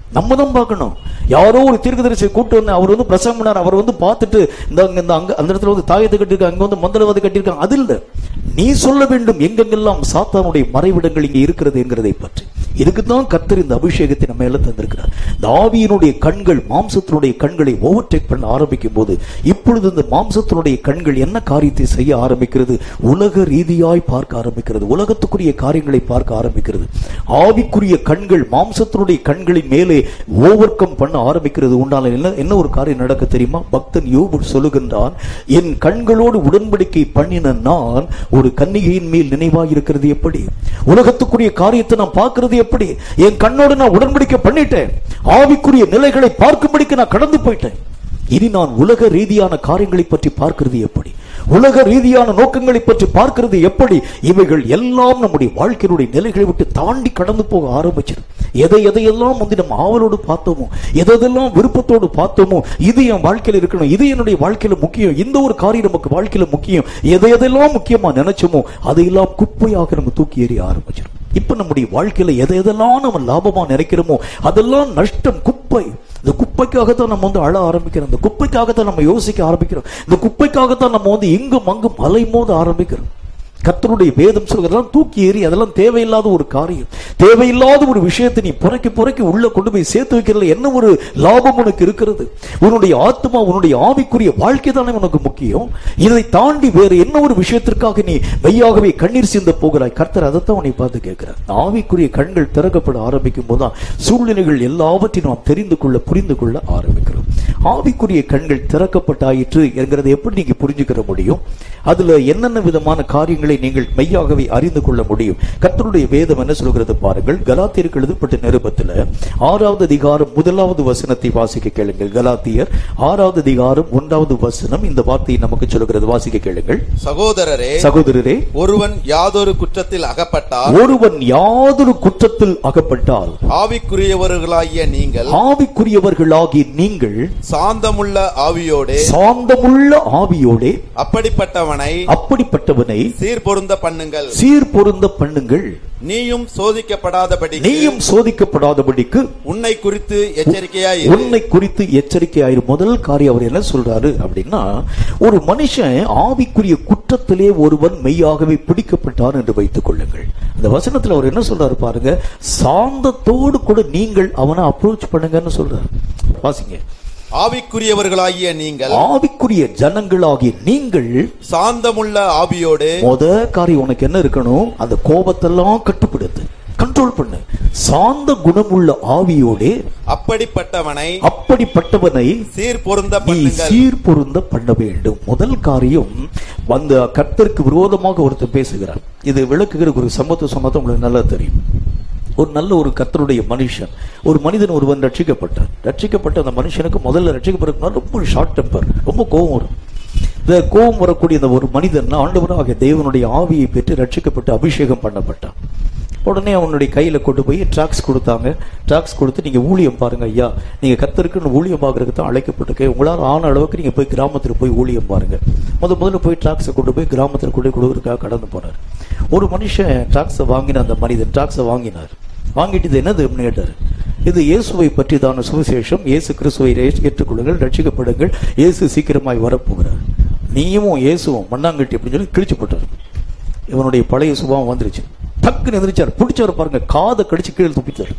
நம்ம தான் பார்க்கணும் யாரோ ஒரு தீர்க்கதரிசியை கூட்டு வந்து அவர் வந்து பிரசங்கம் பண்ணார் அவர் வந்து பார்த்துட்டு இந்த அங்க- இந்த அங்க அந்த இடத்துல வந்து தாயத்தை கட்டியிருக்காங்க அங்க வந்து மந்திரவாதி கட்டியிருக்காங்க அது இல்ல நீ சொல்ல வேண்டும் எங்கெங்கெல்லாம் சாத்தானுடைய மறைவிடங்கள் இங்கே இருக்கிறது என்கிறதை பற்றி இதுக்கு தான் கர்த்தர் இந்த அபிஷேகத்தை நம்ம எல்லாம் தந்திருக்கிறார் இந்த ஆவியினுடைய கண்கள் மாம்சத்தினுடைய கண்களை ஓவர்டேக் பண்ண ஆரம்பிக்கும் போது இப்பொழுது இந்த மாம்சத்தினுடைய கண்கள் என்ன காரியத்தை செய்ய ஆரம்பிக்கிறது உலக ரீதியாய் பார்க்க ஆரம்பிக்கிறது உலகத்துக்குரிய காரியங்களை பார்க்க ஆரம்பிக்கிறது ஆவிக்குரிய கண்கள் மாம்சத்தினுடைய கண்களின் மேலே ஓவர் கம் பண்ண ஆரம்பிக்கிறது உண்டான என்ன என்ன ஒரு காரியம் நடக்க தெரியுமா பக்தன் யோபு சொல்லுகின்றான் என் கண்களோடு உடன்படிக்கை பண்ணின நான் ஒரு கன்னிகையின் மேல் நினைவாய் இருக்கிறது எப்படி உலகத்துக்குரிய காரியத்தை நான் பார்க்கிறது எப்படி என் கண்ணோடு நான் உடன்படிக்கை பண்ணிட்டேன் ஆவிக்குரிய நிலைகளை பார்க்கும்படிக்கு நான் கடந்து போயிட்டேன் இனி நான் உலக ரீதியான காரியங்களை பற்றி பார்க்கிறது எப்படி உலக ரீதியான நோக்கங்களை பற்றி பார்க்கிறது எப்படி இவைகள் எல்லாம் நம்முடைய வாழ்க்கையினுடைய நிலைகளை விட்டு தாண்டி கடந்து போக ஆரம்பிச்சிடும் எதை எதையெல்லாம் வந்து நம்ம ஆவலோடு பார்த்தோமோ எதெல்லாம் விருப்பத்தோடு பார்த்தோமோ இது என் வாழ்க்கையில இருக்கணும் இது என்னுடைய வாழ்க்கையில முக்கியம் இந்த ஒரு காரியம் நமக்கு வாழ்க்கையில முக்கியம் எதை எதெல்லாம் முக்கியமா நினைச்சோமோ அதையெல்லாம் குப்பையாக நம்ம தூக்கி எறிய ஆரம்பிச்சிடும் இப்ப நம்முடைய வாழ்க்கையில எதை எதெல்லாம் நம்ம லாபமா நினைக்கிறோமோ அதெல்லாம் நஷ்டம் குப்பை இந்த குப்பைக்காகத்தான் நம்ம வந்து அழ ஆரம்பிக்கிறோம் இந்த குப்பைக்காகத்தான் நம்ம யோசிக்க ஆரம்பிக்கிறோம் இந்த குப்பைக்காகத்தான் நம்ம வந்து இங்கும் அங்கும் அலைமோத ஆரம்பிக்கிறோம் கர்த்தருடைய வேதம் சொல்கிறதெல்லாம் தூக்கி எறி அதெல்லாம் தேவையில்லாத ஒரு காரியம் தேவையில்லாத ஒரு விஷயத்தை நீ புறக்கி புறக்கி உள்ள கொண்டு போய் சேர்த்து வைக்கிறதுல என்ன ஒரு லாபம் உனக்கு இருக்கிறது உன்னுடைய ஆத்மா உன்னுடைய ஆவிக்குரிய வாழ்க்கை தானே உனக்கு முக்கியம் இதை தாண்டி வேற என்ன ஒரு விஷயத்திற்காக நீ மெய்யாகவே கண்ணீர் சிந்த போகிறாய் கர்த்தர் அதைத்தான் உன்னை பார்த்து கேட்கிறார் ஆவிக்குரிய கண்கள் திறக்கப்பட ஆரம்பிக்கும் போதுதான் சூழ்நிலைகள் எல்லாவற்றையும் நாம் தெரிந்து கொள்ள புரிந்து கொள்ள ஆரம்பிக்கிறோம் ஆவிக்குரிய கண்கள் திறக்கப்பட்டாயிற்று என்கிறதை எப்படி நீங்க புரிஞ்சுக்கிற முடியும் அதுல என்னென்ன விதமான காரியங்களை நீங்கள் மெய்யாகவே அறிந்து கொள்ள முடியும் கர்த்தருடைய வேதம் என்ன சொல்கிறது பாருங்கள் கலாத்தியருக்கு எழுதப்பட்ட நிருபத்துல ஆறாவது அதிகாரம் முதலாவது வசனத்தை வாசிக்க கேளுங்கள் கலாத்தியர் ஆறாவது அதிகாரம் ஒன்றாவது வசனம் இந்த வார்த்தையை நமக்கு சொல்கிறது வாசிக்க கேளுங்கள் சகோதரரே சகோதரரே ஒருவன் யாதொரு குற்றத்தில் அகப்பட்டால் ஒருவன் யாதொரு குற்றத்தில் அகப்பட்டால் ஆவிக்குரியவர்களாகிய நீங்கள் ஆவிக்குரியவர்களாகி நீங்கள் சாந்தமுள்ள ஆவியோடே சாந்தமுள்ள ஆவியோடே அப்படிப்பட்டவனை அப்படிப்பட்டவனை சீர்பொருந்த பண்ணுங்கள் சீர் பொருந்த பண்ணுங்கள் நீயும் சோதிக்கப்படாதபடி நீயும் சோதிக்கப்படாதபடிக்கு உன்னை குறித்து எச்சரிக்கையாய் இரு. உன்னை குறித்து எச்சரிக்கையாயிரு முதல் காரியம் அவர் என்ன சொல்றாரு அப்படின்னா ஒரு மனுஷன் ஆவிக்குரிய குற்றத்திலே ஒருவன் மெய்யாகவே பிடிக்கப்பட்டான் என்று வைத்துக் கொள்ளுங்கள் அந்த வசனத்துல அவர் என்ன சொல்றாரு பாருங்க சாந்தத்தோடு கூட நீங்கள் அவனை அப்ரோச் பண்ணுங்கன்னு சொல்றாரு வாசிங்க ஆவிக்குரியவர்களாகிய நீங்கள் ஆவிக்குரிய ஜனங்களாகிய நீங்கள் சாந்தமுள்ள ஆவியோடு முத காரியம் உனக்கு என்ன இருக்கணும் அந்த கோபத்தெல்லாம் கட்டுப்படுத்து கண்ட்ரோல் பண்ணு சாந்த குணமுள்ள ஆவியோடே அப்படிப்பட்டவனை அப்படிப்பட்டவனை சீர்பொருந்த நீ பண்ணுங்கள் சீர் பொருந்த பண்ண வேண்டும் முதல் காரியம் அந்த கர்த்தருக்கு விரோதமாக ஒருத்தர் பேசுகிறார் இது விளக்குகிற ஒரு சம்பவத்தை சொன்னா தான் உங்களுக்கு நல்லா தெரியும் ஒரு நல்ல ஒரு கர்த்தருடைய மனுஷன் ஒரு மனிதன் ஒருவன் ரட்சிக்கப்பட்டார் ரட்சிக்கப்பட்ட அந்த மனுஷனுக்கு முதல்ல ரட்சிக்கப்படுறதுனா ரொம்ப ஷார்ட் டெம்பர் ரொம்ப கோபம் வரும் இந்த கோபம் வரக்கூடிய இந்த ஒரு மனிதன் ஆண்டவராக தேவனுடைய ஆவியை பெற்று ரட்சிக்கப்பட்டு அபிஷேகம் பண்ணப்பட்டான் உடனே அவனுடைய கையில கொண்டு போய் ட்ராக்ஸ் கொடுத்தாங்க ட்ராக்ஸ் கொடுத்து நீங்க ஊழியம் பாருங்க ஐயா நீங்க கத்தருக்குன்னு ஊழியம் பார்க்கறதுக்கு தான் அழைக்கப்பட்டிருக்கேன் உங்களால் ஆன அளவுக்கு நீங்க போய் கிராமத்துல போய் ஊழியம் பாருங்க முத முதல்ல போய் ட்ராக்ஸை கொண்டு போய் கிராமத்துல கொண்டு போய் கொடுக்கறதுக்காக கடந்து போனார் ஒரு மனுஷன் ட்ராக்ஸை வாங்கின அந்த மனிதன் ட்ராக்ஸை வாங்கினார் வாங்கிட்டு இது என்னது அப்படின்னு கேட்டார் இது இயேசுவை பற்றிதான சுவிசேஷம் இயேசு கிறிஸ்துவை ஏற்று- ஏற்றுக்கொள்ளுங்கள் ரட்சிக்கப்படுங்கள் இயேசு சீக்கிரமாய் வரப்போகிறார் நீயும் இயேசுவும் மண்ணாங்கட்டி அப்படின்னு சொல்லி கிழிச்சு போட்டார் இவனுடைய பழைய சுபாவம் வந்துருச்சு டக்குன்னு எந்திரிச்சார் பிடிச்சவர் பாருங்க காதை கடிச்சு கீழே துப்பிச்சார்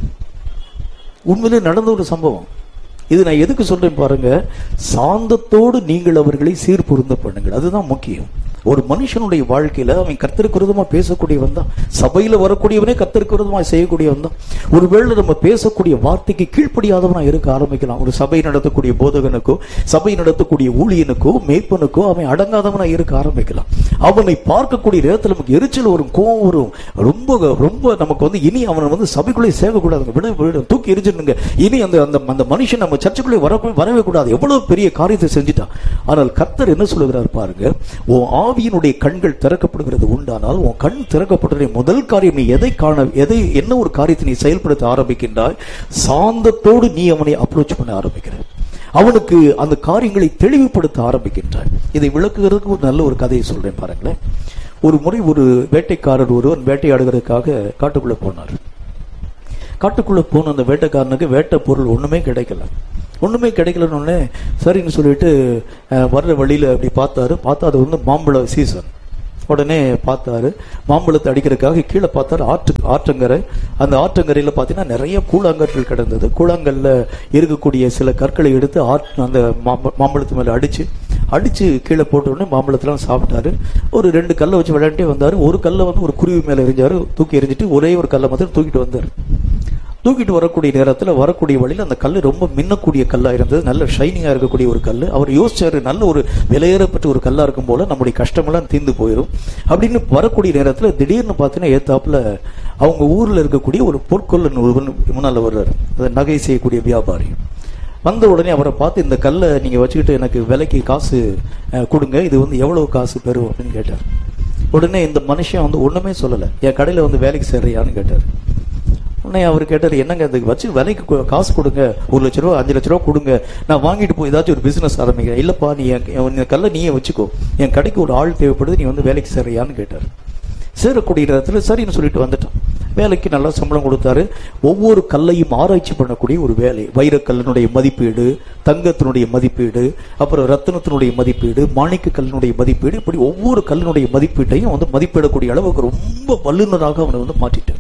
உண்மையிலே நடந்த ஒரு சம்பவம் இது நான் எதுக்கு சொல்றேன் பாருங்க சாந்தத்தோடு நீங்கள் அவர்களை சீர்பொருந்த பண்ணுங்கள் அதுதான் முக்கியம் ஒரு மனுஷனுடைய வாழ்க்கையில அவன் கர்த்தருக்கு விரோதமா பேசக்கூடியவன் தான் சபையில வரக்கூடியவனே கர்த்தருக்கு விரோதமா செய்யக்கூடியவன் தான் ஒருவேளை நம்ம பேசக்கூடிய வார்த்தைக்கு கீழ்ப்படியாதவனா இருக்க ஆரம்பிக்கலாம் ஒரு சபை நடத்தக்கூடிய போதகனுக்கோ சபை நடத்தக்கூடிய ஊழியனுக்கோ மேய்ப்பனுக்கோ அவன் அடங்காதவனா இருக்க ஆரம்பிக்கலாம் அவனை பார்க்கக்கூடிய நேரத்தில் நமக்கு எரிச்சல் வரும் கோவம் வரும் ரொம்ப ரொம்ப நமக்கு வந்து இனி அவனை வந்து சபைக்குள்ளே சேர்க்கக்கூடாதுங்க விட விட தூக்கி எரிஞ்சிருங்க இனி அந்த அந்த அந்த மனுஷன் நம்ம சர்ச்சுக்குள்ளே வர வரவே கூடாது எவ்வளவு பெரிய காரியத்தை செஞ்சுட்டான் ஆனால் கர்த்தர் என்ன சொல்லுகிறார் பாருங்க உன் ஆவியினுடைய கண்கள் திறக்கப்படுகிறது உண்டானால் உன் கண் திறக்கப்படுகிற முதல் காரியம் நீ எதை காண எதை என்ன ஒரு காரியத்தை நீ செயல்படுத்த ஆரம்பிக்கின்றாய் சாந்தத்தோடு நீ அவனை அப்ரோச் பண்ண ஆரம்பிக்கிற அவனுக்கு அந்த காரியங்களை தெளிவுபடுத்த ஆரம்பிக்கின்றான் இதை விளக்குகிறதுக்கு ஒரு நல்ல ஒரு கதையை சொல்றேன் பாருங்களேன் ஒரு முறை ஒரு வேட்டைக்காரர் ஒருவன் வேட்டையாடுகிறதுக்காக காட்டுக்குள்ள போனார் காட்டுக்குள்ள போன அந்த வேட்டைக்காரனுக்கு வேட்டை பொருள் ஒண்ணுமே கிடைக்கல ஒண்ணுமே கிடைக்கலன்னு உடனே சரின்னு சொல்லிட்டு அஹ், வர்ற வழியில அப்படி பார்த்தாரு பார்த்தா அது வந்து மாம்பழ சீசன் உடனே பார்த்தாரு மாம்பழத்தை அடிக்கிறதுக்காக கீழே பார்த்தாரு ஆற்று ஆற்றங்கரை அந்த ஆற்றங்கரையில பார்த்தீங்கன்னா நிறைய கூழாங்கற்கள் கிடந்தது கூழாங்கல்ல இருக்கக்கூடிய சில கற்களை எடுத்து ஆற் அந்த மாம்ப- மாம்பழத்து மேல அடிச்சு அடிச்சு கீழே போட்ட உடனே மாம்பழத்தெல்லாம் சாப்பிட்டாரு ஒரு ரெண்டு கல்லை வச்சு விளையாண்டே வந்தாரு ஒரு கல்லை வந்து ஒரு குருவி மேல எரிஞ்சாரு தூக்கி எரிஞ்சிட்டு ஒரே ஒரு கல்லை மாத்திரம் தூக்கிட்டு வந்தாரு தூக்கிட்டு வரக்கூடிய நேரத்துல வரக்கூடிய வழியில அந்த கல்லு ரொம்ப மின்னக்கூடிய கல்லா இருந்தது நல்ல ஷைனிங்கா இருக்கக்கூடிய ஒரு கல்லு அவர் யோசிச்சாரு நல்ல ஒரு விலையேறப்பட்ட ஒரு கல்லா இருக்கும் போல நம்முடைய கஷ்டமெல்லாம் தீர்ந்து போயிடும் அப்படின்னு வரக்கூடிய நேரத்துல திடீர்னு பார்த்தீங்கன்னா ஏத்தாப்புல அவங்க ஊர்ல இருக்கக்கூடிய ஒரு பொற்கொள்ளன் ஒருவன் முன்னால வர்றாரு அது நகை செய்யக்கூடிய வியாபாரி வந்த உடனே அவரை பார்த்து இந்த கல்லை நீங்க வச்சுக்கிட்டு எனக்கு விலைக்கு காசு அஹ், கொடுங்க இது வந்து எவ்வளவு காசு பெறும் அப்படின்னு கேட்டார் உடனே இந்த மனுஷன் வந்து ஒண்ணுமே சொல்லல என் கடையில வந்து வேலைக்கு சேர்றியான்னு கேட்டார் உடனே அவர் கேட்டார் என்னங்க இதுக்கு வச்சு விலைக்கு கு- காசு கொடுங்க ஒரு லட்ச ரூபா அஞ்சு லட்ச ரூபா கொடுங்க நான் வாங்கிட்டு போய் ஏதாச்சும் ஒரு பிசினஸ் ஆரம்பிக்கிறேன் இல்லப்பா நீ என் இந்த கல்லை நீயே வச்சுக்கோ என் கடைக்கு ஒரு ஆள் தேவைப்படுது நீ வந்து வேலைக்கு சேர்றியான்னு கேட்டார் சேரக்கூடிய இடத்துல சரின்னு சொல்லிட்டு வந்துட்டான் வேலைக்கு நல்லா சம்பளம் கொடுத்தாரு ஒவ்வொரு கல்லையும் ஆராய்ச்சி பண்ணக்கூடிய ஒரு வேலை வைரக்கல்லினுடைய மதிப்பீடு தங்கத்தினுடைய மதிப்பீடு அப்புறம் ரத்தினத்தினுடைய மதிப்பீடு மாணிக்க கல்லினுடைய மதிப்பீடு இப்படி ஒவ்வொரு கல்லினுடைய மதிப்பீட்டையும் வந்து மதிப்பிடக்கூடிய அளவுக்கு ரொம்ப வல்லுநராக அவனை வந்து மாற்றிட்டார்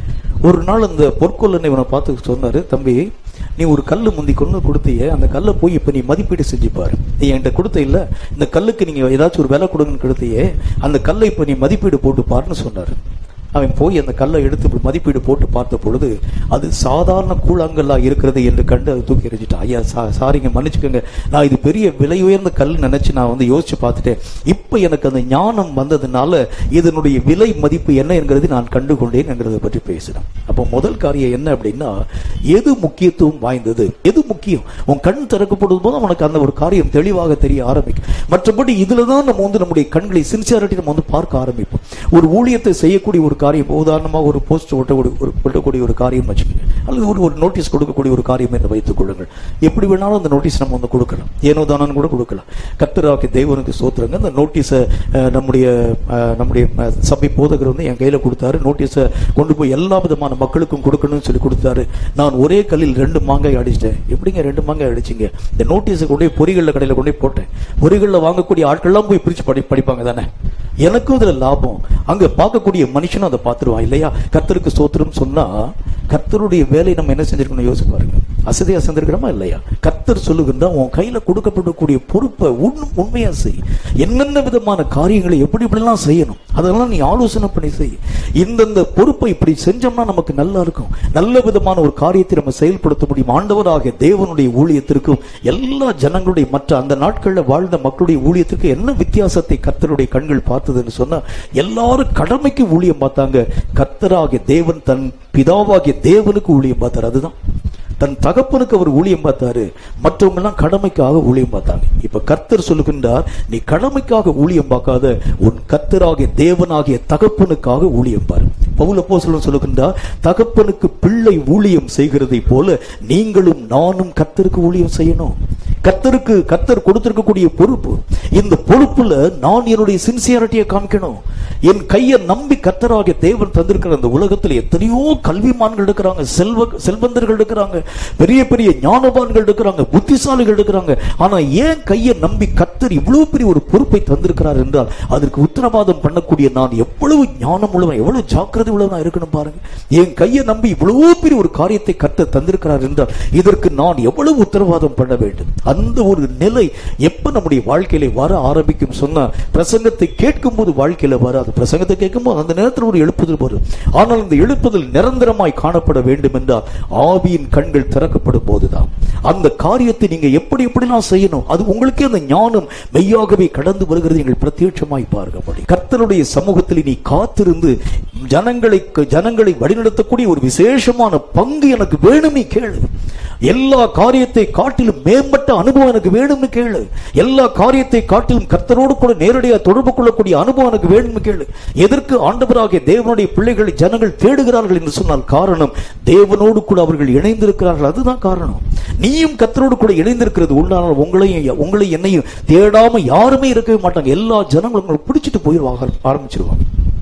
ஒரு நாள் அந்த பொற்கொள்ளனை இவனை பார்த்து சொன்னாரு தம்பி நீ ஒரு கல்லு முந்தி கொண்டு கொடுத்தியே அந்த கல்லை போய் இப்ப நீ மதிப்பீடு செஞ்சு பாரு நீ என்கிட்ட கொடுத்த இல்ல இந்த கல்லுக்கு நீங்க ஏதாச்சும் ஒரு விலை கொடுங்கன்னு கொடுத்தியே அந்த கல்லை இப்ப நீ மதிப்பீடு போட்டு பாருன்னு சொன்னாரு அவன் போய் அந்த கல்லை எடுத்து இப்படி மதிப்பீடு போட்டு பார்த்த பொழுது அது சாதாரண கூழாங்கல்லா இருக்கிறது என்று கண்டு அதை தூக்கி எறிஞ்சிட்டான் ஐயா சா- சாரிங்க மன்னிச்சுக்கோங்க நான் இது பெரிய விலை உயர்ந்த கல் நினைச்சு நான் வந்து யோசிச்சு பார்த்துட்டேன் இப்ப எனக்கு அந்த ஞானம் வந்ததுனால இதனுடைய விலை மதிப்பு என்ன என்கிறது நான் கண்டு கொண்டேன் என்கிறதை பற்றி பேசினேன் அப்போ முதல் காரியம் என்ன அப்படின்னா எது முக்கியத்துவம் வாய்ந்தது எது முக்கியம் உன் கண் திறக்கப்படும் போது உனக்கு அந்த ஒரு காரியம் தெளிவாக தெரிய ஆரம்பிக்கும் மற்றபடி இதுல தான் நம்ம வந்து நம்முடைய கண்களை சின்சியாரிட்டி நம்ம வந்து பார்க்க ஆரம்பிப்போம் ஒரு ஊழியத்தை செய்யக்கூடிய ஒரு காரியம் உதாரணமாக ஒரு போஸ்ட் ஒட்டக்கூடிய ஒரு ஒட்டக்கூடிய ஒரு காரியம் வச்சுக்கோங்க அல்லது ஒரு ஒரு நோட்டீஸ் கொடுக்கக்கூடிய ஒரு காரியம் என்று வைத்துக் கொள்ளுங்கள் எப்படி வேணாலும் அந்த நோட்டீஸ் நம்ம வந்து கொடுக்கலாம் ஏனோ தானு கூட கொடுக்கலாம் கத்தராக்கி தேவனுக்கு சோத்துறங்க அந்த நோட்டீஸை நம்முடைய அஹ், நம்முடைய அஹ், சபை போதகர் வந்து என் கையில கொடுத்தாரு நோட்டீஸை கொண்டு போய் எல்லா விதமான மக்களுக்கும் கொடுக்கணும்னு சொல்லி கொடுத்தாரு நான் ஒரே கல்லில் ரெண்டு மாங்காய் அடிச்சிட்டேன் எப்படிங்க ரெண்டு மாங்காய் அடிச்சீங்க இந்த நோட்டீஸை கொண்டு போய் பொறிகளில் கடையில கொண்டு போய் போட்டேன் பொறிகளில் வாங்கக்கூடிய ஆட்கள்லாம் போய் பிரிச்சு படி படிப்பாங்க தானே எனக்கும் இதுல லாபம் அங்க பார்க்கக்கூடிய மனுஷனும் அதை பார்த்துருவான் இல்லையா கர்த்தருக்கு சோத்திரம் சொன்னா கர்த்தருடைய வேலை நம்ம என்ன செஞ்சிருக்கணும் யோசிச்சு பாருங்க அசதியா செஞ்சிருக்கிறோமா இல்லையா கர்த்தர் சொல்லுகின்ற உன் கையில கொடுக்கப்படக்கூடிய பொறுப்பை உண் உண்மையா செய் என்னென்ன விதமான காரியங்களை எப்படி எப்படிலாம் செய்யணும் அதெல்லாம் நீ ஆலோசனை பண்ணி செய் இந்தந்த பொறுப்பை இப்படி செஞ்சோம்னா நமக்கு நல்லா இருக்கும் நல்ல விதமான ஒரு காரியத்தை நம்ம செயல்படுத்த முடியும் ஆண்டவராக தேவனுடைய ஊழியத்திற்கும் எல்லா ஜனங்களுடைய மற்ற அந்த நாட்கள்ல வாழ்ந்த மக்களுடைய ஊழியத்திற்கு என்ன வித்தியாசத்தை கர்த்தருடைய கண்கள் பார்த்ததுன்னு சொன்னா எல்லாரும் கடமைக்கு ஊழியம் பார்த்தாங்க கர்த்தராகிய தேவன் தன் பிதாவாகிய தேவனுக்கு ஊழியம் பார்த்தார் அதுதான் தன் தகப்பனுக்கு அவர் ஊழியம் பார்த்தாரு மற்றவங்க எல்லாம் கடமைக்காக ஊழியம் பார்த்தாங்க இப்ப கர்த்தர் சொல்லுகின்றார் நீ கடமைக்காக ஊழியம் பார்க்காத உன் கர்த்தராகிய தேவனாகிய தகப்பனுக்காக ஊழியம் பாரு பவுல அப்போஸ்தலன் சொல்லுகின்றார் தகப்பனுக்கு பிள்ளை ஊழியம் செய்கிறதை போல நீங்களும் நானும் கர்த்தருக்கு ஊழியம் செய்யணும் கர்த்தருக்கு கர்த்தர் கொடுத்திருக்கக்கூடிய பொறுப்பு இந்த பொறுப்புல நான் என்னுடைய சின்சியாரிட்டியை காமிக்கணும் என் கையை நம்பி கர்த்தராகிய தேவன் தந்திருக்கிற அந்த உலகத்துல எத்தனையோ கல்விமான்கள் இருக்கிறாங்க செல்வ செல்வந்தர்கள் இருக்கிறாங்க பெரிய பெரிய ஞானவான்கள் இருக்கிறாங்க புத்திசாலிகள் இருக்கிறாங்க ஆனா ஏன் கையை நம்பி கர்த்தர் இவ்வளவு பெரிய ஒரு பொறுப்பை தந்திருக்கிறார் என்றால் அதற்கு உத்தரவாதம் பண்ணக்கூடிய நான் எவ்வளவு ஞானம் உள்ளவன் எவ்வளவு ஜாக்கிரதை உள்ளவனா இருக்கணும் பாருங்க என் கையை நம்பி இவ்வளவு பெரிய ஒரு காரியத்தை கர்த்தர் தந்திருக்கிறார் என்றால் இதற்கு நான் எவ்வளவு உத்தரவாதம் பண்ண வேண்டும் அந்த ஒரு நிலை எப்ப நம்முடைய வாழ்க்கையில வர ஆரம்பிக்கும் சொன்னா பிரசங்கத்தை கேட்கும் போது வாழ்க்கையில வராது பிரசங்கத்தை கேட்கும் போது அந்த நேரத்தில் ஒரு எழுப்புதல் வரும் ஆனால் இந்த எழுப்புதல் நிரந்தரமாய் காணப்பட வேண்டும் என்றால் ஆவியின் கண்கள் திறக்கப்படும் போதுதான் அந்த காரியத்தை நீங்க எப்படி எப்படிலாம் செய்யணும் அது உங்களுக்கே அந்த ஞானம் மெய்யாகவே கடந்து வருகிறது நீங்கள் பிரத்யட்சமாய் பார்க்க முடியும் கர்த்தருடைய சமூகத்தில் நீ காத்திருந்து ஜனங்களை ஜனங்களை வழிநடத்தக்கூடிய ஒரு விசேஷமான பங்கு எனக்கு வேணுமே கேளு எல்லா காரியத்தை காட்டிலும் மேம்பட்ட அனுபவம் எனக்கு வேணும்னு கேளு எல்லா காரியத்தை காட்டிலும் கர்த்தரோடு கூட நேரடியாக தொடர்பு கொள்ளக்கூடிய அனுபவம் எனக்கு வேணும்னு கேளு எதற்கு ஆண்டவராகிய தேவனுடைய பிள்ளைகளை ஜனங்கள் தேடுகிறார்கள் என்று சொன்னால் காரணம் தேவனோடு கூட அவர்கள் இணைந்திருக்கிறார்கள் அதுதான் காரணம் நீயும் கர்த்தரோடு கூட இணைந்திருக்கிறது உண்டானால் உங்களையும் உங்களை என்னையும் தேடாம யாருமே இருக்கவே மாட்டாங்க எல்லா ஜனங்களும் உங்களை பிடிச்சிட்டு போயிடுவாங்க ஆரம்பிச்சிருவாங்க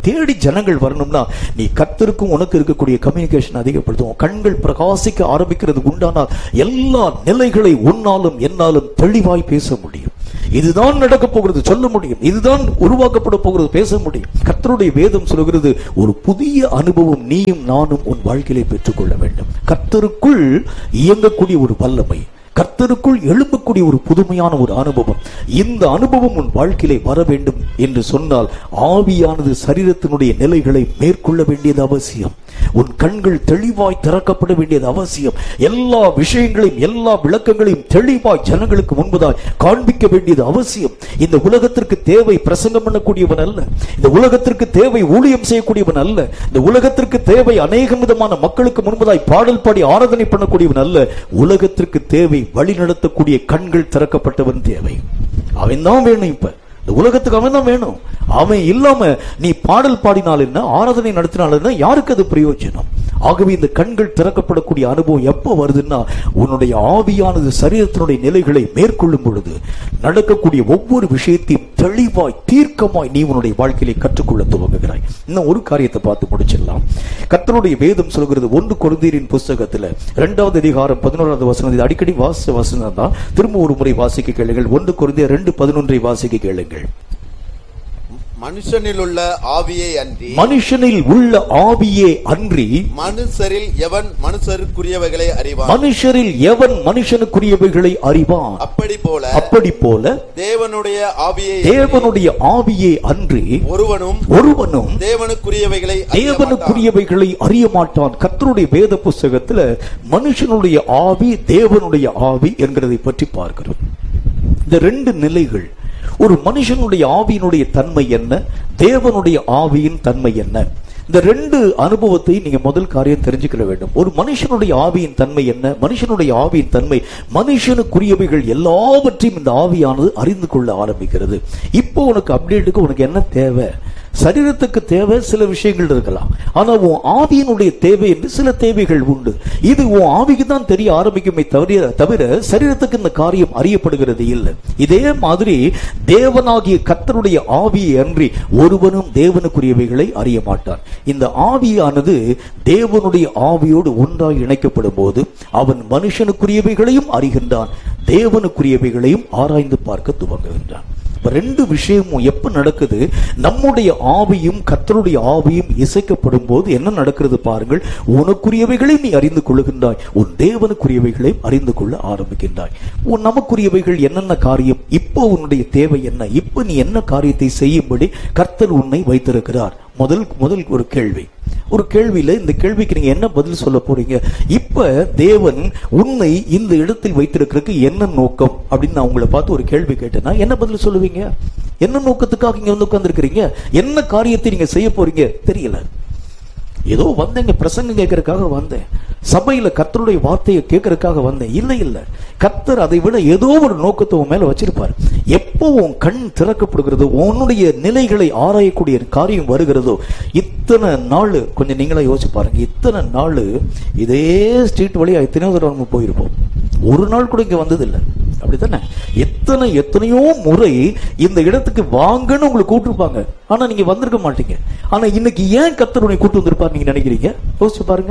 தேடி ஜனங்கள் வரணும்னா நீ கர்த்தருக்கும் உனக்கு இருக்கக்கூடிய கம்யூனிகேஷன் அதிகப்படுத்தும் உன் கண்கள் பிரகாசிக்க ஆரம்பிக்கிறதுக்கு உண்டானால் எல்லா நிலைகளை உன்னாலும் என்னாலும் தெளிவாய் பேச முடியும் இதுதான் நடக்க போகிறது சொல்ல முடியும் இதுதான் உருவாக்கப்பட போகிறது பேச முடியும் கர்த்தருடைய வேதம் சொல்கிறது ஒரு புதிய அனுபவம் நீயும் நானும் உன் வாழ்க்கையிலே பெற்றுக்கொள்ள வேண்டும் கர்த்தருக்குள் இயங்கக்கூடிய ஒரு வல்லமை கர்த்தருக்குள் எழும்பக்கூடிய ஒரு புதுமையான ஒரு அனுபவம் இந்த அனுபவம் உன் வாழ்க்கையிலே வர வேண்டும் என்று சொன்னால் ஆவியானது சரீரத்தினுடைய நிலைகளை மேற்கொள்ள வேண்டியது அவசியம் உன் கண்கள் தெளிவாய் திறக்கப்பட வேண்டியது அவசியம் எல்லா விஷயங்களையும் எல்லா விளக்கங்களையும் தெளிவாய் ஜனங்களுக்கு முன்பதாய் காண்பிக்க வேண்டியது அவசியம் இந்த உலகத்திற்கு தேவை பிரசங்கம் பண்ணக்கூடியவன் அல்ல இந்த உலகத்திற்கு தேவை ஊழியம் செய்யக்கூடியவன் அல்ல இந்த உலகத்திற்கு தேவை அநேக விதமான மக்களுக்கு முன்பதாய் பாடல் பாடி ஆராதனை பண்ணக்கூடியவன் அல்ல உலகத்திற்கு தேவை வழி நடத்தக்கூடிய கண்கள் திறக்கப்பட்டவன் தேவை அவன் தான் வேணும் இப்ப இந்த உலகத்துக்கு அவன் தான் வேணும் அவன் இல்லாம நீ பாடல் பாடினால் என்ன ஆராதனை நடத்தினால் என்ன யாருக்கு அது பிரயோஜனம் ஆகவே இந்த கண்கள் திறக்கப்படக்கூடிய அனுபவம் எப்ப வருதுன்னா உன்னுடைய ஆவியானது சரீரத்தினுடைய நிலைகளை மேற்கொள்ளும் பொழுது நடக்கக்கூடிய ஒவ்வொரு விஷயத்தையும் தெளிவாய் தீர்க்கமாய் நீ உன்னுடைய வாழ்க்கையிலே கற்றுக்கொள்ள துவங்குகிறாய் இன்னும் ஒரு காரியத்தை பார்த்து முடிச்சிடலாம் கர்த்தருடைய வேதம் சொல்கிறது ஒன்று கொருந்தீரின் புஸ்தகத்துல இரண்டாவது அதிகாரம் பதினோராவது வசனம் இது அடிக்கடி வாச வசனம் தான் திரும்ப ஒரு முறை வாசிக்க கேளுங்கள் ஒன்று கொருந்தியர் ரெண்டு பதினொன்றை வாசிக்க கேளுங்கள் மனுஷனில் உள்ள ஆவியை அன்றி மனுஷனில் உள்ள ஆவியே அன்றி மனுஷரில் எவன் மனுஷருக்குரியவைகளை அறிவான் மனுஷரில் எவன் மனுஷனுக்குரியவைகளை அறிவான் அப்படி போல அப்படி போல தேவனுடைய ஆவியை தேவனுடைய ஆவியே அன்றி ஒருவனும் ஒருவனும் தேவனுக்குரியவைகளை அறிய மாட்டான். தேவனுக்குரியவைகளை அறிய மாட்டான் கர்த்தருடைய வேத புஸ்தகத்துல மனுஷனுடைய ஆவி தேவனுடைய ஆவி என்கிறதை பற்றி பார்க்கிறோம் இந்த ரெண்டு நிலைகள் ஒரு மனுஷனுடைய ஆவியினுடைய தன்மை என்ன தேவனுடைய ஆவியின் தன்மை என்ன இந்த ரெண்டு அனுபவத்தை நீங்க முதல் காரியம் தெரிஞ்சுக்கிற வேண்டும் ஒரு மனுஷனுடைய ஆவியின் தன்மை என்ன மனுஷனுடைய ஆவியின் தன்மை மனுஷனுக்குரியவைகள் எல்லாவற்றையும் இந்த ஆவியானது அறிந்து கொள்ள ஆரம்பிக்கிறது இப்போ உனக்கு அப்டேட்டுக்கு உனக்கு என்ன தேவை சரீரத்துக்கு தேவை சில விஷயங்கள் இருக்கலாம் ஆனா உன் ஆவியினுடைய தேவை என்று சில தேவைகள் உண்டு இது உன் ஆவிக்கு தான் தெரிய ஆரம்பிக்குமே தவிர தவிர சரீரத்துக்கு இந்த காரியம் அறியப்படுகிறது இல்லை இதே மாதிரி தேவனாகிய கர்த்தருடைய ஆவியை அன்றி ஒருவனும் தேவனுக்குரியவைகளை அறிய மாட்டான் இந்த ஆவியானது தேவனுடைய ஆவியோடு ஒன்றாய் இணைக்கப்படும் போது அவன் மனுஷனுக்குரியவைகளையும் அறிகின்றான் தேவனுக்குரியவைகளையும் ஆராய்ந்து பார்க்க துவங்குகின்றான் இப்ப ரெண்டு விஷயமும் எப்ப நடக்குது நம்முடைய ஆவியும் கர்த்தருடைய ஆவியும் இசைக்கப்படும் போது என்ன நடக்கிறது பாருங்கள் உனக்குரியவைகளை நீ அறிந்து கொள்ளுகின்றாய் உன் தேவனுக்குரியவைகளை அறிந்து கொள்ள ஆரம்பிக்கின்றாய் உன் நமக்குரியவைகள் என்னென்ன காரியம் இப்போ உன்னுடைய தேவை என்ன இப்போ நீ என்ன காரியத்தை செய்யும்படி கர்த்தர் உன்னை வைத்திருக்கிறார் முதல் முதல் ஒரு கேள்வி ஒரு கேள்வியில இந்த கேள்விக்கு நீங்க என்ன பதில் சொல்ல போறீங்க இப்ப தேவன் உன்னை இந்த இடத்தில் வைத்திருக்கிறதுக்கு என்ன நோக்கம் அப்படின்னு நான் உங்களை பார்த்து ஒரு கேள்வி கேட்டேன்னா என்ன பதில் சொல்லுவீங்க என்ன நோக்கத்துக்காக இங்க வந்து உட்கார்ந்துருக்கிறீங்க என்ன காரியத்தை நீங்க செய்ய போறீங்க தெரியல ஏதோ வந்தேங்க பிரசங்கம் கேட்கறதுக்காக வந்தேன் சபையில கர்த்தருடைய வார்த்தையை கேட்கறதுக்காக வந்தேன் இல்ல இல்ல கர்த்தர் அதை விட ஏதோ ஒரு நோக்கத்தை உன் மேல வச்சிருப்பார் எப்போ உன் கண் திறக்கப்படுகிறதோ உன்னுடைய நிலைகளை ஆராயக்கூடிய காரியம் வருகிறதோ இத்தனை நாள் கொஞ்சம் நீங்களா யோசிச்சு பாருங்க இத்தனை நாள் இதே ஸ்ட்ரீட் வழியா எத்தனையோ தடவை நம்ம போயிருப்போம் ஒரு நாள் கூட இங்க வந்ததில்லை அப்படித்தானே எத்தனை எத்தனையோ முறை இந்த இடத்துக்கு வாங்கன்னு உங்களை கூட்டிருப்பாங்க ஆனா நீங்க வந்திருக்க மாட்டீங்க ஆனா இன்னைக்கு ஏன் கத்தர் உன்னை கூட்டு வந்திருப்பார் நீங்க நினைக்கிறீங்க யோசிச்சு பாருங்க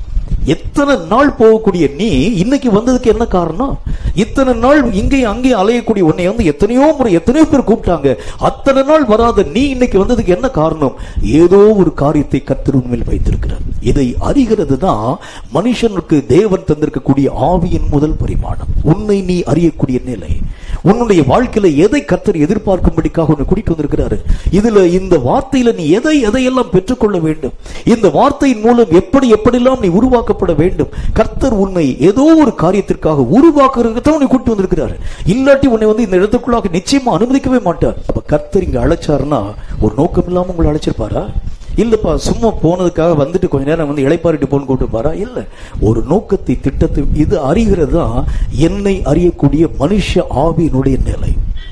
எத்தனை நாள் போகக்கூடிய நீ இன்னைக்கு வந்ததுக்கு என்ன காரணம் இத்தனை நாள் இங்கேயும் அங்கேயும் அலையக்கூடிய உன்னை வந்து எத்தனையோ முறை எத்தனையோ பேர் கூப்பிட்டாங்க அத்தனை நாள் வராத நீ இன்னைக்கு வந்ததுக்கு என்ன காரணம் ஏதோ ஒரு காரியத்தை கத்தர் உண்மையில் வைத்திருக்கிறார் இதை அறிகிறது தான் மனுஷனுக்கு தேவன் தந்திருக்கக்கூடிய ஆவியின் முதல் பரிமாணம் உன்னை நீ அறியக்கூடிய நிலை உன்னுடைய வாழ்க்கையில எதை கத்தர் எதிர்பார்க்கும்படிக்காக உன்னை கூட்டிட்டு வந்திருக்கிறாரு இதுல இந்த வார்த்தையில நீ எதை எதையெல்லாம் பெற்றுக்கொள்ள வேண்டும் இந்த வார்த்தையின் மூலம் எப்படி எப்படியெல்லாம் நீ உருவாக்கப்பட வேண்டும் கர்த்தர் உன்னை ஏதோ ஒரு காரியத்திற்காக உருவாக்குறதுக்கு தான் உன்னை கூட்டிட்டு வந்திருக்கிறாரு இல்லாட்டி உன்னை வந்து இந்த இடத்துக்குள்ளாக நிச்சயமா அனுமதிக்கவே மாட்டார் அப்ப கர்த்தர் இங்க அழைச்சாருன்னா ஒரு நோக்கம் இல்லாம உங்களை அழைச்சிருப்பாரா இல்லப்பா சும்மா போனதுக்காக வந்துட்டு கொஞ்ச நேரம் வந்து இளைப்பாரிட்டு போன்னு கூப்பிட்டுப்பாரா இல்ல ஒரு நோக்கத்தை திட்டத்தை இது அறிகிறது தான் என்னை அறியக்கூடிய மனுஷ ஆவியினுடைய நிலை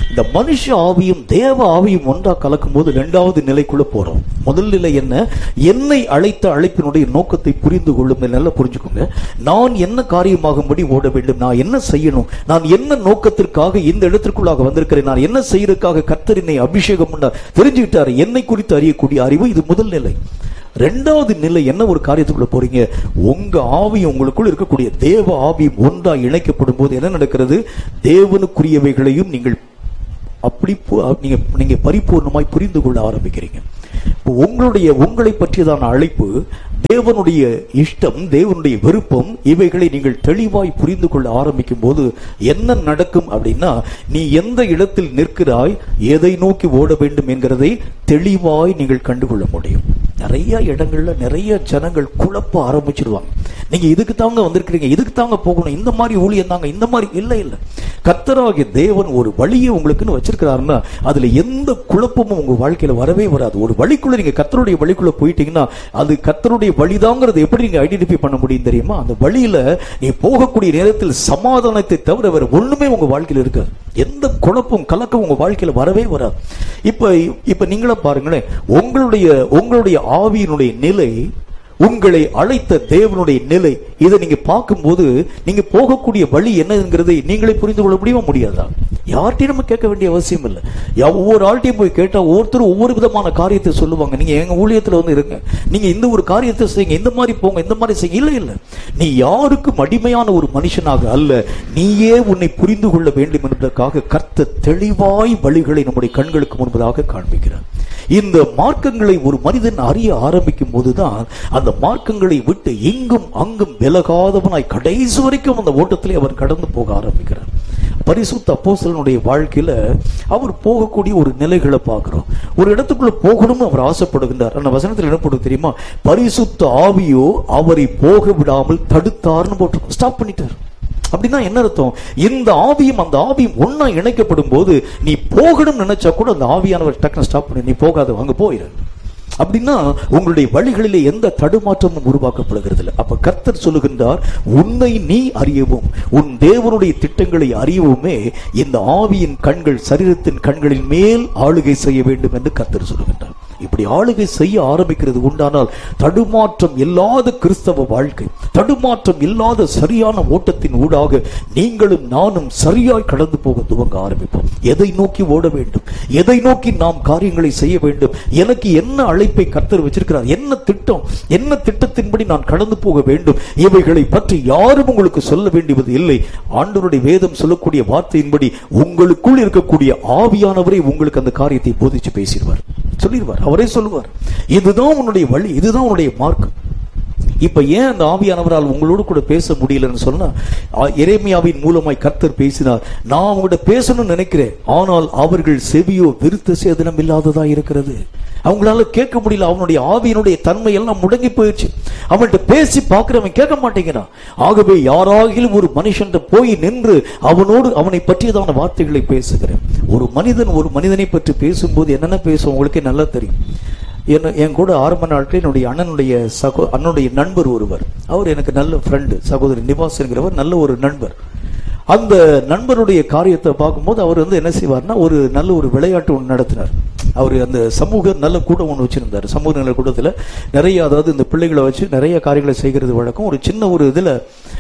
இந்த மனுஷ ஆவியும் தேவ ஆவியும் ஒன்றா கலக்கும் போது இரண்டாவது நிலைக்குள்ள போறோம் முதல் நிலை என்ன என்னை அழைத்த அழைப்பினுடைய நோக்கத்தை புரிந்து கொள்ளும் நல்லா புரிஞ்சுக்கோங்க நான் என்ன காரியமாகும்படி ஓட வேண்டும் நான் என்ன செய்யணும் நான் என்ன நோக்கத்திற்காக இந்த இடத்திற்குள்ளாக வந்திருக்கிறேன் நான் என்ன செய்யறதுக்காக கர்த்தர் என்னை அபிஷேகம் பண்ணார் தெரிஞ்சுக்கிட்டாரு என்னை குறித்து அறியக்கூடிய அறிவு இது முதல் நிலை ரெண்டாவது நிலை என்ன ஒரு காரியத்துக்குள்ள போறீங்க உங்க ஆவி உங்களுக்குள் இருக்கக்கூடிய தேவ ஆவி ஒன்றா இணைக்கப்படும் போது என்ன நடக்கிறது தேவனுக்குரியவைகளையும் நீங்கள் அப்படி பு- நீங்க நீங்க பரிபூர்ணமாய் புரிந்து கொள்ள ஆரம்பிக்கிறீங்க இப்போ உங்களுடைய உங்களை பற்றியதான அழைப்பு தேவனுடைய இஷ்டம் தேவனுடைய விருப்பம் இவைகளை நீங்கள் தெளிவாய் புரிந்து கொள்ள ஆரம்பிக்கும் போது என்ன நடக்கும் அப்படின்னா நீ எந்த இடத்தில் நிற்கிறாய் எதை நோக்கி ஓட வேண்டும் என்கிறதை தெளிவாய் நீங்கள் கண்டுகொள்ள முடியும் நிறைய இடங்கள்ல நிறைய ஜனங்கள் குழப்ப ஆரம்பிச்சிடுவாங்க நீங்க இதுக்கு தாங்க வந்திருக்கிறீங்க இதுக்கு தாங்க போகணும் இந்த மாதிரி ஊழியம் தாங்க இந்த மாதிரி இல்ல இல்ல கர்த்தராகிய தேவன் ஒரு வழியை உங்களுக்குன்னு வச்சிருக்கிறாருன்னா அதுல எந்த குழப்பமும் உங்க வாழ்க்கையில வரவே வராது ஒரு வழிக்குள்ள நீங்க கர்த்தருடைய வழிக்குள்ள போயிட்டீங்கன்னா அது கர்த்தருடைய வழிதாங்கிறது எப்படி நீங்க ஐடென்டிஃபை பண்ண முடியும் தெரியுமா அந்த வழியில நீ போகக்கூடிய நேரத்தில் சமாதானத்தை தவிர வேற ஒண்ணுமே உங்க வாழ்க்கையில இருக்காது எந்த குழப்பம் கலக்கம் உங்க வாழ்க்கையில வரவே வராது இப்ப இப்ப நீங்களே பாருங்களேன் உங்களுடைய உங்களுடைய ஆவியினுடைய நிலை உங்களை அழைத்த தேவனுடைய நிலை இதை நீங்க பார்க்கும்போது நீங்க போகக்கூடிய வழி என்னங்கிறதை நீங்களே புரிந்து கொள்ள முடியுமா முடியாதா யார்கிட்டயும் நம்ம கேட்க வேண்டிய அவசியம் இல்லை யா- ஒவ்வொரு ஆள்கிட்டையும் போய் கேட்டா ஒவ்வொருத்தரும் ஒவ்வொரு விதமான காரியத்தை சொல்லுவாங்க நீங்க எங்க ஊழியத்துல வந்து இருங்க நீங்க இந்த ஒரு காரியத்தை செய்யுங்க இந்த மாதிரி போங்க இந்த மாதிரி செய்யுங்க இல்ல இல்ல நீ யாருக்கும் அடிமையான ஒரு மனுஷனாக அல்ல நீயே உன்னை புரிந்து கொள்ள வேண்டும் என்பதற்காக கர்த்த தெளிவாய் வழிகளை நம்முடைய கண்களுக்கு முன்பதாக காண்பிக்கிறார் இந்த மார்க்கங்களை ஒரு மனிதன் அறிய ஆரம்பிக்கும் போதுதான் அந்த மார்க்கங்களை விட்டு எங்கும் அங்கும் விலகாதவனாய் கடைசி வரைக்கும் அந்த ஓட்டத்திலே அவர் கடந்து போக ஆரம்பிக்கிறார் பரிசுத்த அப்போஸ்தலனுடைய வாழ்க்கையில அவர் போகக்கூடிய ஒரு நிலைகளை பார்க்கிறோம் ஒரு இடத்துக்குள்ள போகணும்னு அவர் ஆசைப்படுகின்றார் அந்த வசனத்தில் என்ன போட்டு தெரியுமா பரிசுத்த ஆவியோ அவரை போக விடாமல் தடுத்தார்னு போட்டு ஸ்டாப் பண்ணிட்டார் அப்படின்னா என்ன அர்த்தம் இந்த ஆவியும் அந்த ஆவியும் ஒண்ணா இணைக்கப்படும் போது நீ போகணும்னு நினைச்சா கூட அந்த ஆவியானவர் டக்குனு ஸ்டாப் பண்ணி நீ போகாத அங்க போயிரு அப்படின்னா உங்களுடைய வழிகளிலே எந்த தடுமாற்றமும் உருவாக்கப்படுகிறது இல்லை அப்ப கர்த்தர் சொல்லுகின்றார் உன்னை நீ அறியவும் உன் தேவனுடைய திட்டங்களை அறியவுமே இந்த ஆவியின் கண்கள் சரீரத்தின் கண்களின் மேல் ஆளுகை செய்ய வேண்டும் என்று கர்த்தர் சொல்லுகின்றார் இப்படி ஆளுகை செய்ய ஆரம்பிக்கிறது உண்டானால் தடுமாற்றம் இல்லாத கிறிஸ்தவ வாழ்க்கை தடுமாற்றம் இல்லாத சரியான ஓட்டத்தின் ஊடாக நீங்களும் நானும் சரியாய் கடந்து போக துவங்க ஆரம்பிப்போம் எதை நோக்கி ஓட வேண்டும் எதை நோக்கி நாம் காரியங்களை செய்ய வேண்டும் எனக்கு என்ன அழைப்பை கர்த்தர் வச்சிருக்கிறார் என்ன திட்டம் என்ன திட்டத்தின்படி நான் கடந்து போக வேண்டும் இவைகளை பற்றி யாரும் உங்களுக்கு சொல்ல வேண்டியது இல்லை ஆண்டவருடைய வேதம் சொல்லக்கூடிய வார்த்தையின்படி உங்களுக்குள் இருக்கக்கூடிய ஆவியானவரே உங்களுக்கு அந்த காரியத்தை போதிச்சு பேசிடுவார் சொல்லிடுவார் அவரே சொல்லுவார் இதுதான் உன்னுடைய வழி இதுதான் உன்னுடைய மார்க்கம் இப்ப ஏன் அந்த ஆவியானவரால் உங்களோடு கூட பேச முடியலன்னு சொன்னா ஆ, எரேமியாவின் மூலமாய் கர்த்தர் பேசினார் நான் அவங்கள்ட்ட பேசணும்னு நினைக்கிறேன் ஆனால் அவர்கள் செவியோ விருத்த சேதனம் இல்லாததா இருக்கிறது அவங்களால கேட்க முடியல அவனுடைய ஆவியினுடைய தன்மை எல்லாம் முடங்கி போயிடுச்சு அவன்கிட்ட பேசி பார்க்கிறவன் கேட்க மாட்டேங்கிறான் ஆகவே யாராகிலும் ஒரு மனுஷன் போய் நின்று அவனோடு அவனை பற்றியதான வார்த்தைகளை பேசுகிறேன் ஒரு மனிதன் ஒரு மனிதனை பற்றி பேசும்போது என்னென்ன பேசும் உங்களுக்கே நல்லா தெரியும் என்ன என் கூட ஆரம்ப நாட்கள் என்னுடைய அண்ணனுடைய சகோ அண்ணனுடைய நண்பர் ஒருவர் அவர் எனக்கு நல்ல ஃப்ரெண்டு சகோதரி நிவாஸ் என்கிறவர் நல்ல ஒரு நண்பர் அந்த நண்பருடைய காரியத்தை பார்க்கும்போது அவர் வந்து என்ன செய்வார்னா ஒரு நல்ல ஒரு விளையாட்டு ஒன்று நடத்தினார் அவர் அந்த சமூக நல்ல கூட்டம் ஒன்று வச்சிருந்தார் சமூக நல்ல கூட்டத்தில் நிறைய அதாவது இந்த பிள்ளைகளை வச்சு நிறைய காரியங்களை செய்கிறது வழக்கம் ஒரு சின்ன ஒரு இதில்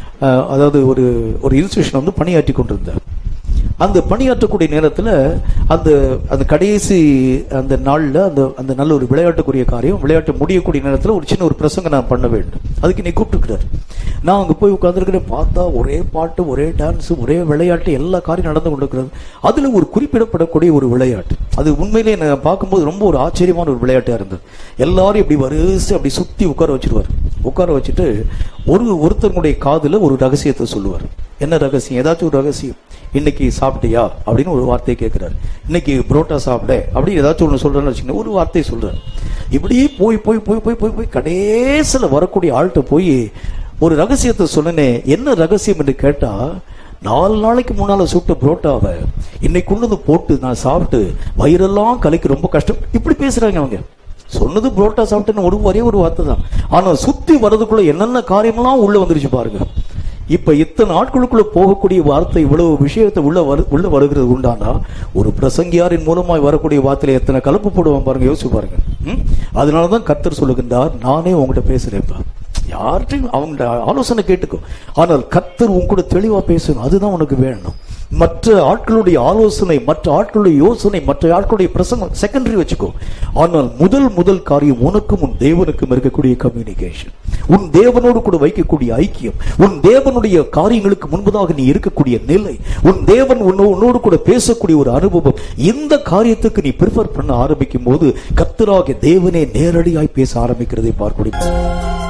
அதாவது ஒரு ஒரு இன்ஸ்டியூஷன் வந்து பணியாற்றி கொண்டிருந்தார் அந்த பணியாற்றக்கூடிய நேரத்தில் அந்த அந்த கடைசி அந்த நாளில் அந்த அந்த நல்ல ஒரு விளையாட்டுக்குரிய காரியம் விளையாட்டு முடியக்கூடிய நேரத்தில் ஒரு சின்ன ஒரு பிரசங்கம் நான் பண்ண வேண்டும் அதுக்கு நீ கூப்பிட்டுக்கிறார் நான் அங்கே போய் உட்காந்துருக்கிறேன் பார்த்தா ஒரே பாட்டு ஒரே டான்ஸ் ஒரே விளையாட்டு எல்லா காரியம் நடந்து கொண்டிருக்கிறது அதில் ஒரு குறிப்பிடப்படக்கூடிய ஒரு விளையாட்டு அது உண்மையிலேயே நான் பார்க்கும்போது ரொம்ப ஒரு ஆச்சரியமான ஒரு விளையாட்டாக இருந்தது எல்லாரும் இப்படி வரிசை அப்படி சுற்றி உட்கார வச்சிருவார் உட்கார வச்சுட்டு ஒரு ஒருத்தருடைய காதுல ஒரு ரகசியத்தை சொல்லுவார் என்ன ரகசியம் ஏதாச்சும் ஒரு ரகசியம் இன்னைக்கு சாப்பிட்டியா அப்படின்னு ஒரு வார்த்தையை கேட்கிறாரு இன்னைக்கு புரோட்டா சாப்பிட அப்படி ஏதாச்சும் ஒன்று சொல்றேன்னு வச்சுக்கோங்க ஒரு வார்த்தையை சொல்றாரு இப்படியே போய் போய் போய் போய் போய் போய் கடைசியில் வரக்கூடிய ஆள்கிட்ட போய் ஒரு ரகசியத்தை சொன்னனே என்ன ரகசியம் என்று கேட்டா நாலு நாளைக்கு முன்னால சுட்ட புரோட்டாவை இன்னைக்கு கொண்டு வந்து போட்டு நான் சாப்பிட்டு வயிறெல்லாம் கலைக்கு ரொம்ப கஷ்டம் இப்படி பேசுறாங்க அவங்க சொன்னது புரோட்டா சாப்பிட்டேன்னு ஒரு ஒரே ஒரு வார்த்தை தான் ஆனா சுத்தி வர்றதுக்குள்ள என்னென்ன காரியமெல்லாம் உள்ள வந்துருச்சு பாருங்க இப்ப இத்தனை ஆட்களுக்குள்ள போகக்கூடிய வார்த்தை இவ்வளவு விஷயத்தை உள்ள வரு உள்ள வருகிறது உண்டானா ஒரு பிரசங்கியாரின் மூலமாய் வரக்கூடிய வார்த்தையில எத்தனை கலப்பு போடுவான் பாருங்க யோசிச்சு பாருங்க ம்? அதனாலதான் கர்த்தர் சொல்லுகின்றார் நானே உங்ககிட்ட பேசுறேன்ப்பா யார்கிட்டையும் அவங்க ஆலோசனை கேட்டுக்கோ ஆனால் கர்த்தர் உன் கூட தெளிவா பேசணும் அதுதான் உனக்கு வேணும் மற்ற ஆட்களுடைய ஆலோசனை மற்ற ஆட்களுடைய யோசனை மற்ற ஆட்களுடைய பிரசங்கம் செகண்டரி வச்சுக்கோ ஆனால் முதல் முதல் காரியம் உனக்கும் உன் தேவனுக்கும் இருக்கக்கூடிய கம்யூனிகேஷன் உன் தேவனோடு கூட வைக்கக்கூடிய ஐக்கியம் உன் தேவனுடைய காரியங்களுக்கு முன்பதாக நீ இருக்கக்கூடிய நிலை உன் தேவன் உன்னோ- உன்னோடு கூட பேசக்கூடிய ஒரு அனுபவம் இந்த காரியத்துக்கு நீ ப்ரிஃபர் பண்ண ஆரம்பிக்கும் போது கர்த்தராகிய தேவனே நேரடியாய் பேச ஆரம்பிக்கிறதை பார்க்கக்கூடிய